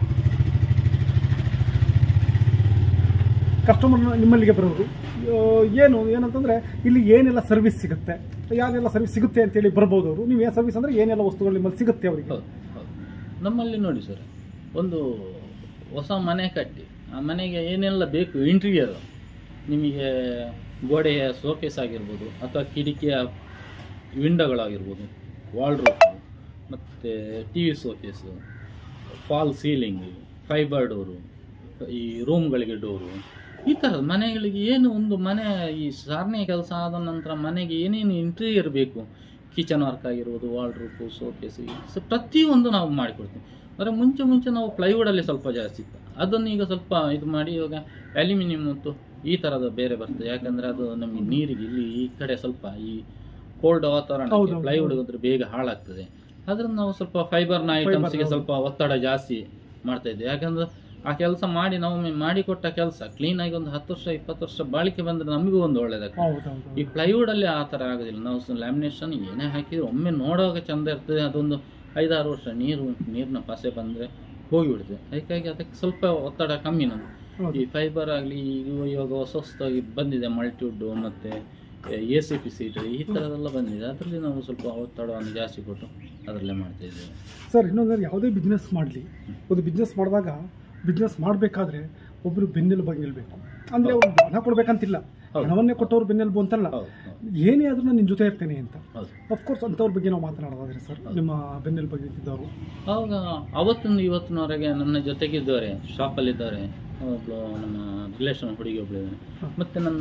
Speaker 3: ಕಸ್ಟಮರ್ ನಿಮ್ಮಲ್ಲಿಗೆ ಬರೋರು ಆ, ಏನು ಏನಂತಂದರೆ ಇಲ್ಲಿ ಏನೆಲ್ಲ ಸರ್ವಿಸ್ ಸಿಗುತ್ತೆ ಯಾರೆಲ್ಲ ಸರ್ವಿಸ್ ಸಿಗುತ್ತೆ ಅಂತೇಳಿ ಬರ್ಬೋದು ಅವರು ನೀವು ಏನು ಸರ್ವಿಸ್ ಅಂದರೆ ಏನೆಲ್ಲ ವಸ್ತುಗಳು ನಿಮ್ಮಲ್ಲಿ ಸಿಗುತ್ತೆ ಅವರಿಗೆ
Speaker 2: ಹೌದು ಹೌದು ನಮ್ಮಲ್ಲಿ ನೋಡಿ ಸರ್ ಒಂದು ಹೊಸ ಮನೆ ಕಟ್ಟಿ ಆ ಮನೆಗೆ ಏನೆಲ್ಲ ಬೇಕು ಇಂಟೀರಿಯರ್ ನಿಮಗೆ ಗೋಡೆಯ ಸೋಕೇಸ್ ಆಗಿರ್ಬೋದು ಅಥವಾ ಕಿಟಕಿಯ ವಿಂಡೋಗಳಾಗಿರ್ಬೋದು ವಾಲ್ ರೂಫ್ ಮತ್ತು T V showcase fall ceiling fibre door ಈ ರೂಮ್ಗಳಿಗೆ ಡೋರು ಈ ಥರದ ಮನೆಗಳಿಗೆ ಏನು ಒಂದು ಮನೆ ಈ ಸಾರನೇ ಕೆಲಸ ಆದ ನಂತರ ಮನೆಗೆ ಏನೇನು ಇಂಟೀರಿಯರ್ ಬೇಕು ಕಿಚನ್ ವರ್ಕ್ ಆಗಿರ್ಬೋದು ವಾಲ್ ರೂಫು ಸೋಕೇಸ್ ಸೊ ಪ್ರತಿಯೊಂದು ನಾವು ಮಾಡಿಕೊಡ್ತೀವಿ ಅಂದರೆ ಮುಂಚೆ ಮುಂಚೆ ನಾವು ಪ್ಲೈವುಡಲ್ಲಿ ಸ್ವಲ್ಪ ಜಾಸ್ತಿ ಇತ್ತು ಅದನ್ನು ಈಗ ಸ್ವಲ್ಪ ಇದು ಮಾಡಿ ಇವಾಗ ಅಲ್ಯೂಮಿನಿಯಂ ಮತ್ತು ಈ ಥರದ ಬೇರೆ ಬರ್ತದೆ ಯಾಕಂದರೆ ಅದು ನಮಗೆ ನೀರಿಗೆ ಇಲ್ಲಿ ಈ ಕಡೆ ಸ್ವಲ್ಪ ಈ ಕೋಲ್ಡ್ ವಾತಾವರಣ
Speaker 3: ಹೌದು,
Speaker 2: ಪ್ಲೈವುಡ್ ಹೋದ್ರೆ ಬೇಗ ಹಾಳಾಗ್ತದೆ ಅದ್ರಿಂದ ನಾವು ಸ್ವಲ್ಪ ಫೈಬರ್ನ ಐಟಮ್ಸ್ಗೆ
Speaker 3: ಹೌದು.
Speaker 2: ಸ್ವಲ್ಪ ಒತ್ತಡ ಜಾಸ್ತಿ ಮಾಡ್ತಾ ಇದ್ದೆ ಯಾಕಂದ್ರೆ ಆ ಕೆಲಸ ಮಾಡಿ ನಾವು ಮಾಡಿಕೊಟ್ಟ ಕೆಲಸ ಕ್ಲೀನಾಗಿ ಒಂದು ಹತ್ತು ವರ್ಷ ಇಪ್ಪತ್ತು ವರ್ಷ ಬಾಳಿಕೆ ಬಂದ್ರೆ ನಮಗೂ ಒಂದು ಒಳ್ಳೇದಾಗ್ತದೆ
Speaker 3: ಹೌದು ಹೌದು
Speaker 2: ಈ ಪ್ಲೈವುಡ್ ಅಲ್ಲಿ ಆ ಥರ ಆಗೋದಿಲ್ಲ ನಾವು ಲ್ಯಾಮಿನೇಷನ್ ಏನೇ ಹಾಕಿದ್ರು ಒಮ್ಮೆ ನೋಡುವಾಗ ಚಂದ ಇರ್ತದೆ ಅದೊಂದು ಐದಾರು ವರ್ಷ ನೀರು ನೀರಿನ ಪಸೆ ಬಂದರೆ ಹೋಗಿಬಿಡ್ತದೆ ಅದಕ್ಕಾಗಿ ಅದಕ್ಕೆ ಸ್ವಲ್ಪ ಒತ್ತಡ ಕಮ್ಮಿ ನಮ್ಗೆ
Speaker 3: ಹೌದು.
Speaker 2: ಈ ಫೈಬರ್ ಆಗಲಿ ಇವಾಗ ಹೊಸ ಹೊಸದಾಗಿ ಬಂದಿದೆ ಮಲ್ಟಿವುಡ್ ಮತ್ತು ಎ ಸಿ ಪಿ ಸೀಟ್ ಈ ಥರದೆಲ್ಲ ಬಂದಿದೆ ಅದರಲ್ಲಿ ನಾವು ಸ್ವಲ್ಪ ಒತ್ತಡವನ್ನು ಜಾಸ್ತಿ ಕೊಟ್ಟು ಅದರಲ್ಲೇ ಮಾಡ್ತಾ ಇದ್ದೇವೆ
Speaker 3: ಸರ್ ಇನ್ನೊಂದು ಯಾವುದೇ ಬಿಸ್ನೆಸ್ ಮಾಡಲಿ ಒಂದು ಬಿಸ್ನೆಸ್ ಮಾಡಿದಾಗ ಬಿಸ್ನೆಸ್ ಮಾಡಬೇಕಾದ್ರೆ ಒಬ್ಬರು ಬೆನ್ನೆಲುಬಾಗಿ ನಿಲ್ಬೇಕು ಅಂದರೆ ಅವ್ರು ಹಣ ಕೊಡ್ಬೇಕಂತಿಲ್ಲ
Speaker 2: ಹೌದು.
Speaker 3: ಹಣವನ್ನೇ ಕೊಟ್ಟವ್ರು ಬೆನ್ನೆಲುಬು ಅಂತಲ್ಲ
Speaker 2: ಹೌದು ಹೌದು
Speaker 3: ಏನೇ ಆದ್ರೂ ನಾನು ನಿನ್ನ ಜೊತೆ ಇರ್ತೇನೆ ಅಂತ
Speaker 2: ಹೌದು
Speaker 3: ಅಫ್ಕೋರ್ಸ್ ಅಂಥವ್ರ ಬಗ್ಗೆ ನಾವು ಮಾತನಾಡೋದಾದ್ರೆ ಸರ್ ನಿಮ್ಮ ಬೆನ್ನೆಲುಬಾಗಿ ನಿಂತಿದ್ದವರು
Speaker 2: ಆವಾಗ ಅವತ್ತಿಂದ ಇವತ್ತಿನವರೆಗೆ ನನ್ನ ಜೊತೆಗಿದ್ದವರೆ ಶಾಪಲ್ಲಿದ್ದವರೆ ಒಬ್ಳು ನಮ್ಮ ರಿಲೇಷನ್ ಹುಡುಗಿ ಒಬ್ಳು ಇದ್ದಾಳೆ. ಮತ್ತೆ ನನ್ನ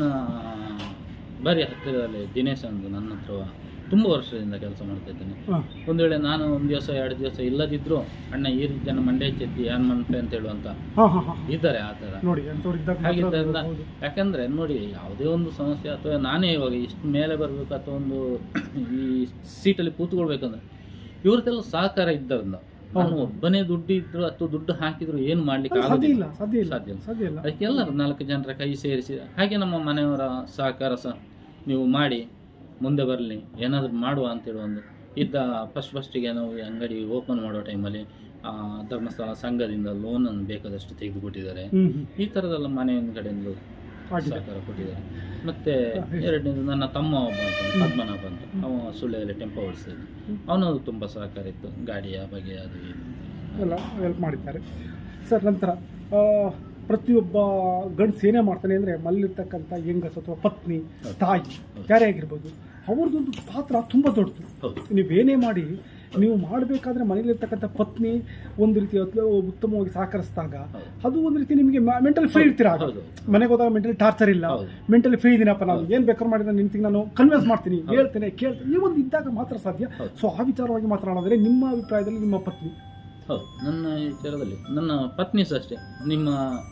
Speaker 2: ಬರೀ ಹತ್ತಿರದಲ್ಲಿ ದಿನೇಶ್ ಅಂತ ನನ್ನ ಹತ್ರ ತುಂಬ ವರ್ಷದಿಂದ ಕೆಲಸ ಮಾಡ್ತಾ ಇದ್ದೇನೆ
Speaker 3: ಹಾಂ
Speaker 2: ಒಂದು ವೇಳೆ ನಾನು ಒಂದು ದಿವಸ ಎರಡು ದಿವಸ ಇಲ್ಲದಿದ್ದರೂ ಅಣ್ಣ ಈ ರೀತಿ ಜನ ಮಂಡ್ಯ ಚೆತ್ತಿ ಹನುಮಂತ ಅಂತ ಹೇಳುವಂತ
Speaker 3: ಹಾಂ ಹಾಂ ಹಾಂ
Speaker 2: ಇದ್ದಾರೆ ಆ ಥರ
Speaker 3: ನೋಡಿ ಅಂಥವ್ರು ಇದ್ದಾಗ ಮಾತ್ರ
Speaker 2: ಹಾಗಿದ್ದರಿಂದ
Speaker 3: ಹೌದು.
Speaker 2: ಯಾಕಂದ್ರೆ ನೋಡಿ ಯಾವುದೇ ಒಂದು ಸಮಸ್ಯೆ ಅಥವಾ ನಾನೇ ಇವಾಗ ಇಷ್ಟು ಮೇಲೆ ಬರಬೇಕು ಅಥವಾ ಒಂದು ಈ ಸೀಟಲ್ಲಿ ಕೂತ್ಕೊಳ್ಬೇಕಂದ್ರೆ ಇವ್ರದ್ದೆಲ್ಲ ಸಹಕಾರ ಇದ್ದರಿಂದ ನಾನು ಒಬ್ಬನೇ ದುಡ್ಡು ಇದ್ರು ಅಥವಾ ದುಡ್ಡು ಹಾಕಿದ್ರು ಏನು ಮಾಡ್ಲಿಕ್ಕೆ
Speaker 3: ಸಾಧ್ಯ
Speaker 2: ಆಗೋದಿಲ್ಲ
Speaker 3: ಇಲ್ಲ ಸಾಧ್ಯ ಇಲ್ಲ
Speaker 2: ಸಾಧ್ಯ ಇಲ್ಲ.
Speaker 3: ಸಾಧ್ಯ ಇಲ್ಲ
Speaker 2: ಅದಕ್ಕೆಲ್ಲ ನಾಲ್ಕು ಜನರ ಕೈ ಸೇರಿಸಿ ಹಾಗೆ ನಮ್ಮ ಮನೆಯವರ ಸಹಕಾರ ಸಹ ನೀವು ಮಾಡಿ ಮುಂದೆ ಬರಲಿ ಏನಾದರೂ ಮಾಡುವ ಅಂತೇಳಿ ಒಂದು ಇದ್ದ ಫಸ್ಟ್ ಫಸ್ಟಿಗೆ ನಾವು ಈ ಅಂಗಡಿ ಓಪನ್ ಮಾಡೋ ಟೈಮಲ್ಲಿ ಧರ್ಮಸ್ಥಳ ಸಂಘದಿಂದ ಲೋನನ್ನು ಬೇಕಾದಷ್ಟು ತೆಗೆದುಕೊಟ್ಟಿದ್ದಾರೆ
Speaker 3: ಹ್ಮ್ ಹ್ಮ್
Speaker 2: ಈ ಥರದೆಲ್ಲ ಮನೆಯ ಕಡೆಯಿಂದ
Speaker 3: ಆಗಿದೆ.
Speaker 2: ಸಹಕಾರ ಕೊಟ್ಟಿದ್ದಾರೆ ಮತ್ತೆ ಎರಡನೇದು ನನ್ನ ತಮ್ಮ ಒಬ್ಬ ಅಂತ ಪದ್ಮನಾಭ ಅಂತ ಅವ ಸುಳ್ಳೆಯಲ್ಲಿ ಟೆಂಪೋ ಓಡಿಸಿದ ಅವನು ತುಂಬ ಸಹಕಾರ ಇತ್ತು ಗಾಡಿಯ ಬಗ್ಗೆ ಅದು ಇದು
Speaker 3: ಎಲ್ಲ ಹೆಲ್ಪ್ ಮಾಡಿದ್ದಾರೆ ಸರ್ ನಂತರ ಆ, ಪ್ರತಿಯೊಬ್ಬ ಗಂಡ್ಸು ಏನೇ ಮಾಡ್ತಾನೆ ಅಂದರೆ ಮಲ್ಲಿರ್ತಕ್ಕಂಥ ಹೆಂಗಸು ಅಥವಾ ಪತ್ನಿ ತಾಯಿ ಯಾರೇ ಆಗಿರ್ಬೋದು ಅವ್ರದ್ದೊಂದು ಪಾತ್ರ ತುಂಬ ದೊಡ್ಡದು
Speaker 2: ಹೌದು
Speaker 3: ನೀವೇನೇ ಮಾಡಿ ನೀವು ಮಾಡಬೇಕಾದ್ರೆ ಮನೇಲಿರ್ತಕ್ಕಂಥ ಪತ್ನಿ ಒಂದು ರೀತಿ ಅತ್ಲ- ಉತ್ತಮವಾಗಿ ಸಹಕರಿಸಿದಾಗ
Speaker 2: ಹೌದು.
Speaker 3: ಅದು ಒಂದು ರೀತಿ ನಿಮಗೆ ಮೆಂಟಲ್ ಫ್ರೀ ಇರ್ತೀರ ಆಗ.
Speaker 2: ಹೌದು.
Speaker 3: ಮನೆಗೆ ಹೋದಾಗ ಮೆಂಟಲಿ ಟಾರ್ಚರ್ ಇಲ್ಲ
Speaker 2: ಹೌದು.
Speaker 3: ಮೆಂಟಲಿ ಫ್ರೀ ಇದೀನಪ್ಪ ನಾನು ಏನು ಬೇಕಾದ್ರೂ ಮಾಡಿದ್ರೆ ನಿಂತಿಗೆ ನಾನು ಕನ್ವಿನ್ಸ್ ಮಾಡ್ತೀನಿ ಹೇಳ್ತೇನೆ ಕೇಳ್ತೇನೆ ಈ ಒಂದು ಇದ್ದಾಗ ಮಾತ್ರ ಸಾಧ್ಯ
Speaker 2: ಹೌದು.
Speaker 3: ಸೊ ಆ ವಿಚಾರವಾಗಿ ಮಾತನಾಡಿದ್ರೆ ನಿಮ್ಮ ಅಭಿಪ್ರಾಯದಲ್ಲಿ ನಿಮ್ಮ ಪತ್ನಿ
Speaker 2: ಹೌದು ನನ್ನ ವಿಚಾರದಲ್ಲಿ ನನ್ನ ಪತ್ನಿ ಸಹ ಅಷ್ಟೇ ನಿಮ್ಮ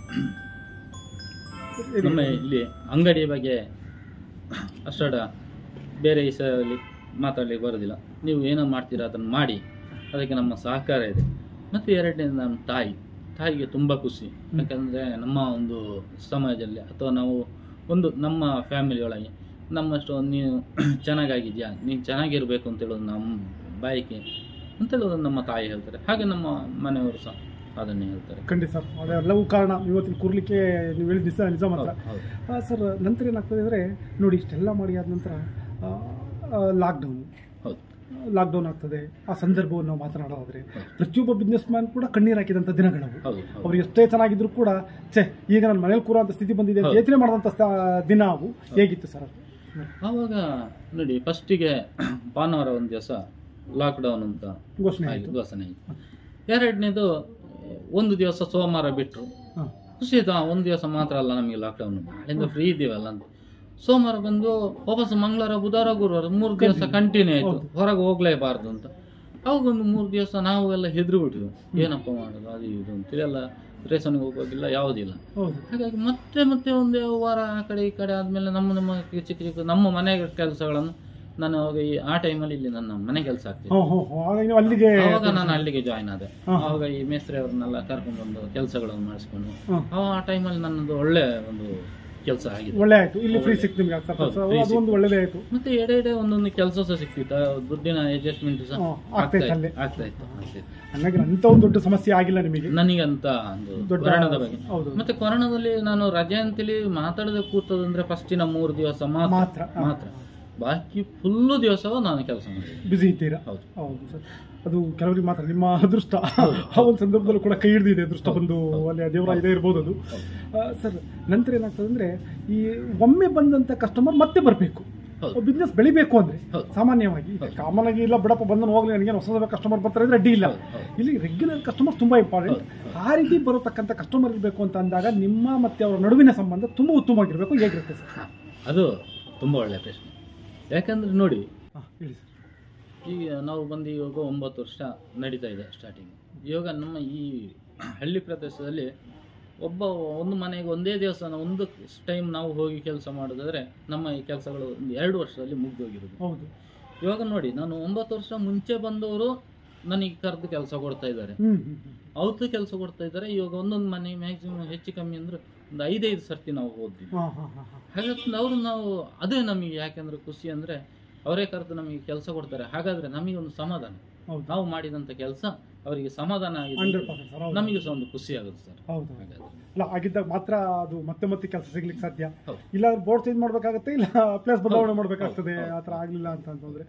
Speaker 2: ನಮ್ಮ ಇಲ್ಲಿ ಅಂಗಡಿ ಬಗ್ಗೆ ಅಷ್ಟಾಡ ಬೇರೆ ವಿಷಯದಲ್ಲಿ ಮಾತಾಡ್ಲಿಕ್ಕೆ ಬರೋದಿಲ್ಲ ನೀವು ಏನೋ ಮಾಡ್ತೀರಾ ಅದನ್ನು ಮಾಡಿ ಅದಕ್ಕೆ ನಮ್ಮ ಸಹಕಾರ ಇದೆ ಮತ್ತು ಎರಡನೇದು ನಮ್ಮ ತಾಯಿ ತಾಯಿಗೆ ತುಂಬ ಖುಷಿ ಯಾಕಂದರೆ ನಮ್ಮ ಒಂದು ಸಮಾಜದಲ್ಲಿ ಅಥವಾ ನಾವು ಒಂದು ನಮ್ಮ ಫ್ಯಾಮಿಲಿ ಒಳಗೆ ನಮ್ಮಷ್ಟು ನೀನು ಚೆನ್ನಾಗಾಗಿದ್ಯಾ ನೀನು ಚೆನ್ನಾಗಿರ್ಬೇಕು ಅಂತ ಹೇಳೋದು ನಮ್ಮ ಬಾಯಿಕೆ ಅಂತ ಹೇಳೋದು ನಮ್ಮ ತಾಯಿ ಹೇಳ್ತಾರೆ ಹಾಗೆ ನಮ್ಮ ಮನೆಯವರು ಸಹ ಅದನ್ನೇ ಹೇಳ್ತಾರೆ
Speaker 3: ಖಂಡಿತ ಸರ್ ಅದೆಲ್ಲವೂ ಕಾರಣ ಇವತ್ತಿನ ಕೂರ್ಲಿಕ್ಕೆ ನೀವು ಹೇಳಿದ ನಿಜ ನಿಜ ಮಾತ್ರ
Speaker 2: ಹೌದು ಹೌದು
Speaker 3: ಆ, ಸರ್ ನಂತರ ಏನಾಗ್ತದೆ ಅಂದರೆ ನೋಡಿ ಇಷ್ಟೆಲ್ಲ ಮಾಡಿ ಆದ ನಂತರ ಲಾಕ್ಡೌನ್
Speaker 2: ಹೌದು
Speaker 3: ಲಾಕ್ಡೌನ್ ಆಗ್ತದೆ ಆ ಸಂದರ್ಭವನ್ನು ನಾವು ಮಾತನಾಡೋದಾದ್ರೆ ಪ್ರತಿಯೊಬ್ಬ ಬಿಸ್ನೆಸ್ ಮ್ಯಾನ್ ಕೂಡ ಕಣ್ಣೀರು ಹಾಕಿದಂಥ ದಿನಗಳವು
Speaker 2: ಹೌದು ಹೌದು
Speaker 3: ಅವ್ರು ಎಷ್ಟೇ ಚೆನ್ನಾಗಿದ್ರು ಕೂಡ ಛೇ ಈಗ ನನ್ನ ಮನೇಲಿ ಕೂರೋ ಸ್ಥಿತಿ ಬಂದಿದೆ ಅಂತ
Speaker 2: ಹೌದು.
Speaker 3: ಯೋಚನೆ ಮಾಡಿದಂಥ ದಿನ ಅವು ಹೇಗಿತ್ತು ಸರ್ ಅದು?
Speaker 2: ಆವಾಗ ನೋಡಿ ಫಸ್ಟಿಗೆ ಭಾನುವಾರ ಒಂದು ದಿವಸ ಲಾಕ್ಡೌನ್ ಅಂತ
Speaker 3: ಘೋಷಣೆ
Speaker 2: ಆಯ್ತು
Speaker 3: ಆಯಿತು
Speaker 2: ಘೋಷಣೆ ಆಯಿತು ಎರಡನೇದು ಒಂದು ದಿವಸ ಸೋಮವಾರ ಬಿಟ್ಟರು
Speaker 3: ಹಾಂ
Speaker 2: ಖುಷಿ ಆಯ್ತು ಆ, ಒಂದು ದಿವಸ ಮಾತ್ರ ಅಲ್ಲ ನಮಗೆ ಲಾಕ್ಡೌನ್ ಅಲ್ಲಿಂದ ಫ್ರೀ ಇದ್ದೀವಲ್ಲ ಅಂತ ಸೋಮವಾರ ಬಂದು ವಾಪಸ್ ಮಂಗಳವಾರ ಬುಧವಾರ ಗುರುವಾರ ಮೂರು ದಿವಸ ಕಂಟಿನ್ಯೂ ಆಯಿತು ಹೊರಗೆ ಹೋಗ್ಲೇಬಾರ್ದು ಅಂತ ಅವಾಗ ಒಂದು ಮೂರು ದಿವಸ ನಾವು ಎಲ್ಲ ಹೆದ್ರು ಬಿಟ್ಟಿದ್ವು ಏನಪ್ಪ ಮಾಡೋದು ಅದು ಇದು ಅಂತೇಳಿ ಎಲ್ಲ ರೇಷನ್ಗೆ ಹೋಗೋದಿಲ್ಲ ಯಾವುದಿಲ್ಲ
Speaker 3: ಹೌದು
Speaker 2: ಹಾಗಾಗಿ ಮತ್ತೆ ಮತ್ತೆ ಒಂದು ವಾರ ಆ ಕಡೆ ಈ ಕಡೆ ಆದಮೇಲೆ ನಮ್ಮ ನಮ್ಮ ಚಿಕ್ಕ ಚಿಕ್ಕ ನಮ್ಮ ಮನೆ ಕೆಲಸಗಳನ್ನು ನಾನು ಅವಾಗ ಈ ಆ ಟೈಮಲ್ಲಿ ಇಲ್ಲಿ ನನ್ನ ಮನೆ ಕೆಲಸ ಆಗ್ತಿದೆ
Speaker 3: ಹೋ ಹೋ ಹೋ ಆಗ ನೀವು ಅಲ್ಲಿಗೆ
Speaker 2: ಅವಾಗ ನಾನು ಅಲ್ಲಿಗೆ ಜಾಯ್ನ್ ಆದೆ
Speaker 3: ಹಾ.
Speaker 2: ಅವಾಗ ಈ ಮೇಸ್ತ್ರಿ ಅವ್ರನ್ನೆಲ್ಲ ಕರ್ಕೊಂಡು ಬಂದು ಕೆಲಸಗಳನ್ನು ಮಾಡಿಸ್ಕೊಂಡು
Speaker 3: ಹಾ.
Speaker 2: ಅವ ಆ ಟೈಮಲ್ಲಿ ನನ್ನದು ಒಳ್ಳೆ ಒಂದು ಕೆಲಸ ಆಗಿದೆ
Speaker 3: ಒಳ್ಳೆ ಆಯ್ತು ಇಲ್ಲಿ ಫ್ರೀ ಸಿಕ್ತು ನಿಮ್ಗೆ ಆಗ್ತಾ
Speaker 2: ಹೌದು,
Speaker 3: ಸರ್
Speaker 2: free
Speaker 3: ಅದು ಒಂದು ಒಳ್ಳೆದೇ ಆಯ್ತು
Speaker 2: ಮತ್ತೆ ಎಡೆ ಎಡೆ ಒಂದೊಂದು ಕೆಲಸ ಸಹ ಸಿಕ್ತಿತ್ತು ಆ ದುಡ್ಡಿನ ಅಡ್ಜಸ್ಟ್ಮೆಂಟ್ ಸಹ
Speaker 3: ಹಾ,
Speaker 2: ಆಗ್ತಾ
Speaker 3: ಆಗ್ತಾ ಇತ್ತು
Speaker 2: ಇತ್ತು
Speaker 3: ಅಲ್ಲೇ.
Speaker 2: ಆಗ್ತಾ ಇತ್ತು ಆಗ್ತಾ ಇತ್ತು
Speaker 3: ಹಂಗಾಗಿ ಅಂಥ ಒಂದು ದೊಡ್ಡ ಸಮಸ್ಯೆ ಆಗಿಲ್ಲ ನಿಮಗೆ
Speaker 2: ನನಗಂತ ಒಂದು
Speaker 3: ದೊಡ್ಡ
Speaker 2: ಕೊರೋನಾದ ಬಗ್ಗೆ
Speaker 3: ಹೌದು
Speaker 2: ಮತ್ತೆ ಕೊರೋನಾದಲ್ಲಿ ನಾನು ರಜೆ ಅಂತೇಳಿ ಮಾತಾಡದೆ ಕೂತದಂದ್ರೆ ಫಸ್ಟಿನ ಮೂರು ದಿವಸ ಮಾತ್ರ
Speaker 3: ಮಾತ್ರ ಹಾ.
Speaker 2: ಮಾತ್ರ ಬಾಕಿ ಫುಲ್ಲು ದಿವಸವೂ ನಾನು ಕೆಲಸ ಮಾಡಿದೆ
Speaker 3: ಬಿಸಿ ಇದ್ದೀರಾ
Speaker 2: ಹೌದು
Speaker 3: ಹೌದು ಸರ್ ಅದು ಕೆಲವರಿಗೆ ಮಾತ್ರ ನಿಮ್ಮ ಅದೃಷ್ಟ ಆ ಒಂದು ಸಂದರ್ಭದಲ್ಲೂ ಕೂಡ ಕೈ ಹಿಡಿದಿದೆ ಅದೃಷ್ಟ ಬಂದು ಅಲ್ಲಿ ದೇವರ ಇದೇ ಇರ್ಬೋದು ಅದು ಆ, ಸರ್ ನಂತರ ಏನಾಗ್ತದೆ ಅಂದರೆ ಈ ಒಮ್ಮೆ ಬಂದಂಥ ಕಸ್ಟಮರ್ ಮತ್ತೆ ಬರಬೇಕು
Speaker 2: ಹೌದು.
Speaker 3: ಬಿಸ್ನೆಸ್ ಬೆಳಿಬೇಕು ಅಂದರೆ
Speaker 2: ಹೌದು.
Speaker 3: ಸಾಮಾನ್ಯವಾಗಿ ಕಾಮನ್ ಆಗಿ ಇಲ್ಲ ಬಿಡಪ್ಪ ಬಂದು ಹೋಗ್ಲಿ ನನಗೆ ಹೊಸ ಹೊಸ ಕಸ್ಟಮರ್ ಬರ್ತಾರೆ ಅಂದರೆ ಅಡ್ಡಿ ಇಲ್ಲ
Speaker 2: ಹೌದು, ಹೌದು.
Speaker 3: ಇಲ್ಲಿ ರೆಗ್ಯುಲರ್ ಕಸ್ಟಮರ್ ತುಂಬ ಇಂಪಾರ್ಟೆಂಟ್ ಆ ರೀತಿ ಬರತಕ್ಕಂಥ ಕಸ್ಟಮರ್ ಇರಬೇಕು ಅಂತ ಅಂದಾಗ ನಿಮ್ಮ ಮತ್ತು ಅವರ ನಡುವಿನ ಸಂಬಂಧ ತುಂಬ ಉತ್ತಮವಾಗಿರಬೇಕು ಹೇಗಿರುತ್ತೆ ಸರ್
Speaker 2: ಹಾ, ಅದು ತುಂಬ ಒಳ್ಳೆಯ ಪ್ರಶ್ನೆ ಯಾಕಂದ್ರೆ ನೋಡಿ
Speaker 3: ಹಾಂ ಹೇಳಿ ಸರ್
Speaker 2: ಈಗ ನಾವು ಬಂದು ಇವಾಗ ಒಂಬತ್ತು ವರ್ಷ ನಡೀತಾ ಇದೆ ಸ್ಟಾರ್ಟಿಂಗ್ ಇವಾಗ ನಮ್ಮ ಈ ಹಳ್ಳಿ ಪ್ರದೇಶದಲ್ಲಿ ಒಬ್ಬ ಒಂದು ಮನೆಗೆ ಒಂದೇ ದೇವಸ್ಥಾನ ಒಂದು ಟೈಮ್ ನಾವು ಹೋಗಿ ಕೆಲಸ ಮಾಡೋದಾದ್ರೆ ನಮ್ಮ ಈ ಕೆಲಸಗಳು ಒಂದು ಎರಡು ವರ್ಷದಲ್ಲಿ ಮುಗಿದೋಗಿರೋದು
Speaker 3: ಹೌದು
Speaker 2: ಇವಾಗ ನೋಡಿ ನಾನು ಒಂಬತ್ತು ವರ್ಷ ಮುಂಚೆ ಬಂದವರು ನನಗೆ ಕರೆದು ಕೆಲಸ ಕೊಡ್ತಾ ಇದ್ದಾರೆ
Speaker 3: ಹ್ಞೂ ಹ್ಞೂ ಹ್ಞೂ
Speaker 2: ಅವ್ರದ್ದು ಕೆಲಸ ಕೊಡ್ತಾ ಇದ್ದಾರೆ ಇವಾಗ ಒಂದೊಂದು ಮನೆ ಮ್ಯಾಕ್ಸಿಮಮ್ ಹೆಚ್ಚು ಕಮ್ಮಿ ಅಂದ್ರೆ ಒಂದು ಐದೈದು ಸರ್ತಿ ನಾವು ಹೋದ್ವಿ
Speaker 3: ಹಾಂ ಹಾಂ ಹಾಂ ಹಾಂ
Speaker 2: ಹಾಗಾಗಿ ಅವರು ನಾವು ಅದೇ ನಮಗೆ ಯಾಕೆಂದ್ರೆ ಖುಷಿ ಅಂದ್ರೆ ಅವರೇ ಕರೆದು ನಮಗೆ ಕೆಲಸ ಕೊಡ್ತಾರೆ ಹಾಗಾದ್ರೆ ನಮಗೆ ಒಂದು ಸಮಾಧಾನ
Speaker 3: ಹೌದು
Speaker 2: ನಾವು ಮಾಡಿದಂಥ ಕೆಲಸ ಅವರಿಗೆ ಸಮಾಧಾನ
Speaker 3: ಹಂಡ್ರೆಡ್
Speaker 2: ಆಗಿದೆ
Speaker 3: ಪರ್ಸೆಂಟ್ ಸರ್ ಹೌದು
Speaker 2: ನಮಗೆ ಸಹ ಒಂದು ಖುಷಿ ಆಗುತ್ತೆ ಸರ್
Speaker 3: ಹೌದು
Speaker 2: ಹಾಗಾದ್ರೆ
Speaker 3: ಅಲ್ಲ ಆಗಿದ್ದಾಗ ಮಾತ್ರ ಅದು ಮತ್ತೆ ಮತ್ತೆ ಕೆಲಸ ಸಿಗ್ಲಿಕ್ಕೆ ಸಾಧ್ಯ
Speaker 2: ಹೌದು.
Speaker 3: ಇಲ್ಲ ಬೋರ್ಡ್ ಚೇಂಜ್ ಮಾಡಬೇಕಾಗತ್ತೆ ಇಲ್ಲ ಪ್ಲೇಸ್ ಬದಲಾವಣೆ ಮಾಡಬೇಕಾಗ್ತದೆ
Speaker 2: ಹೌದು,
Speaker 3: ಆ ಥರ ಆಗಲಿಲ್ಲ ಅಂತ ಅಂತಂದರೆ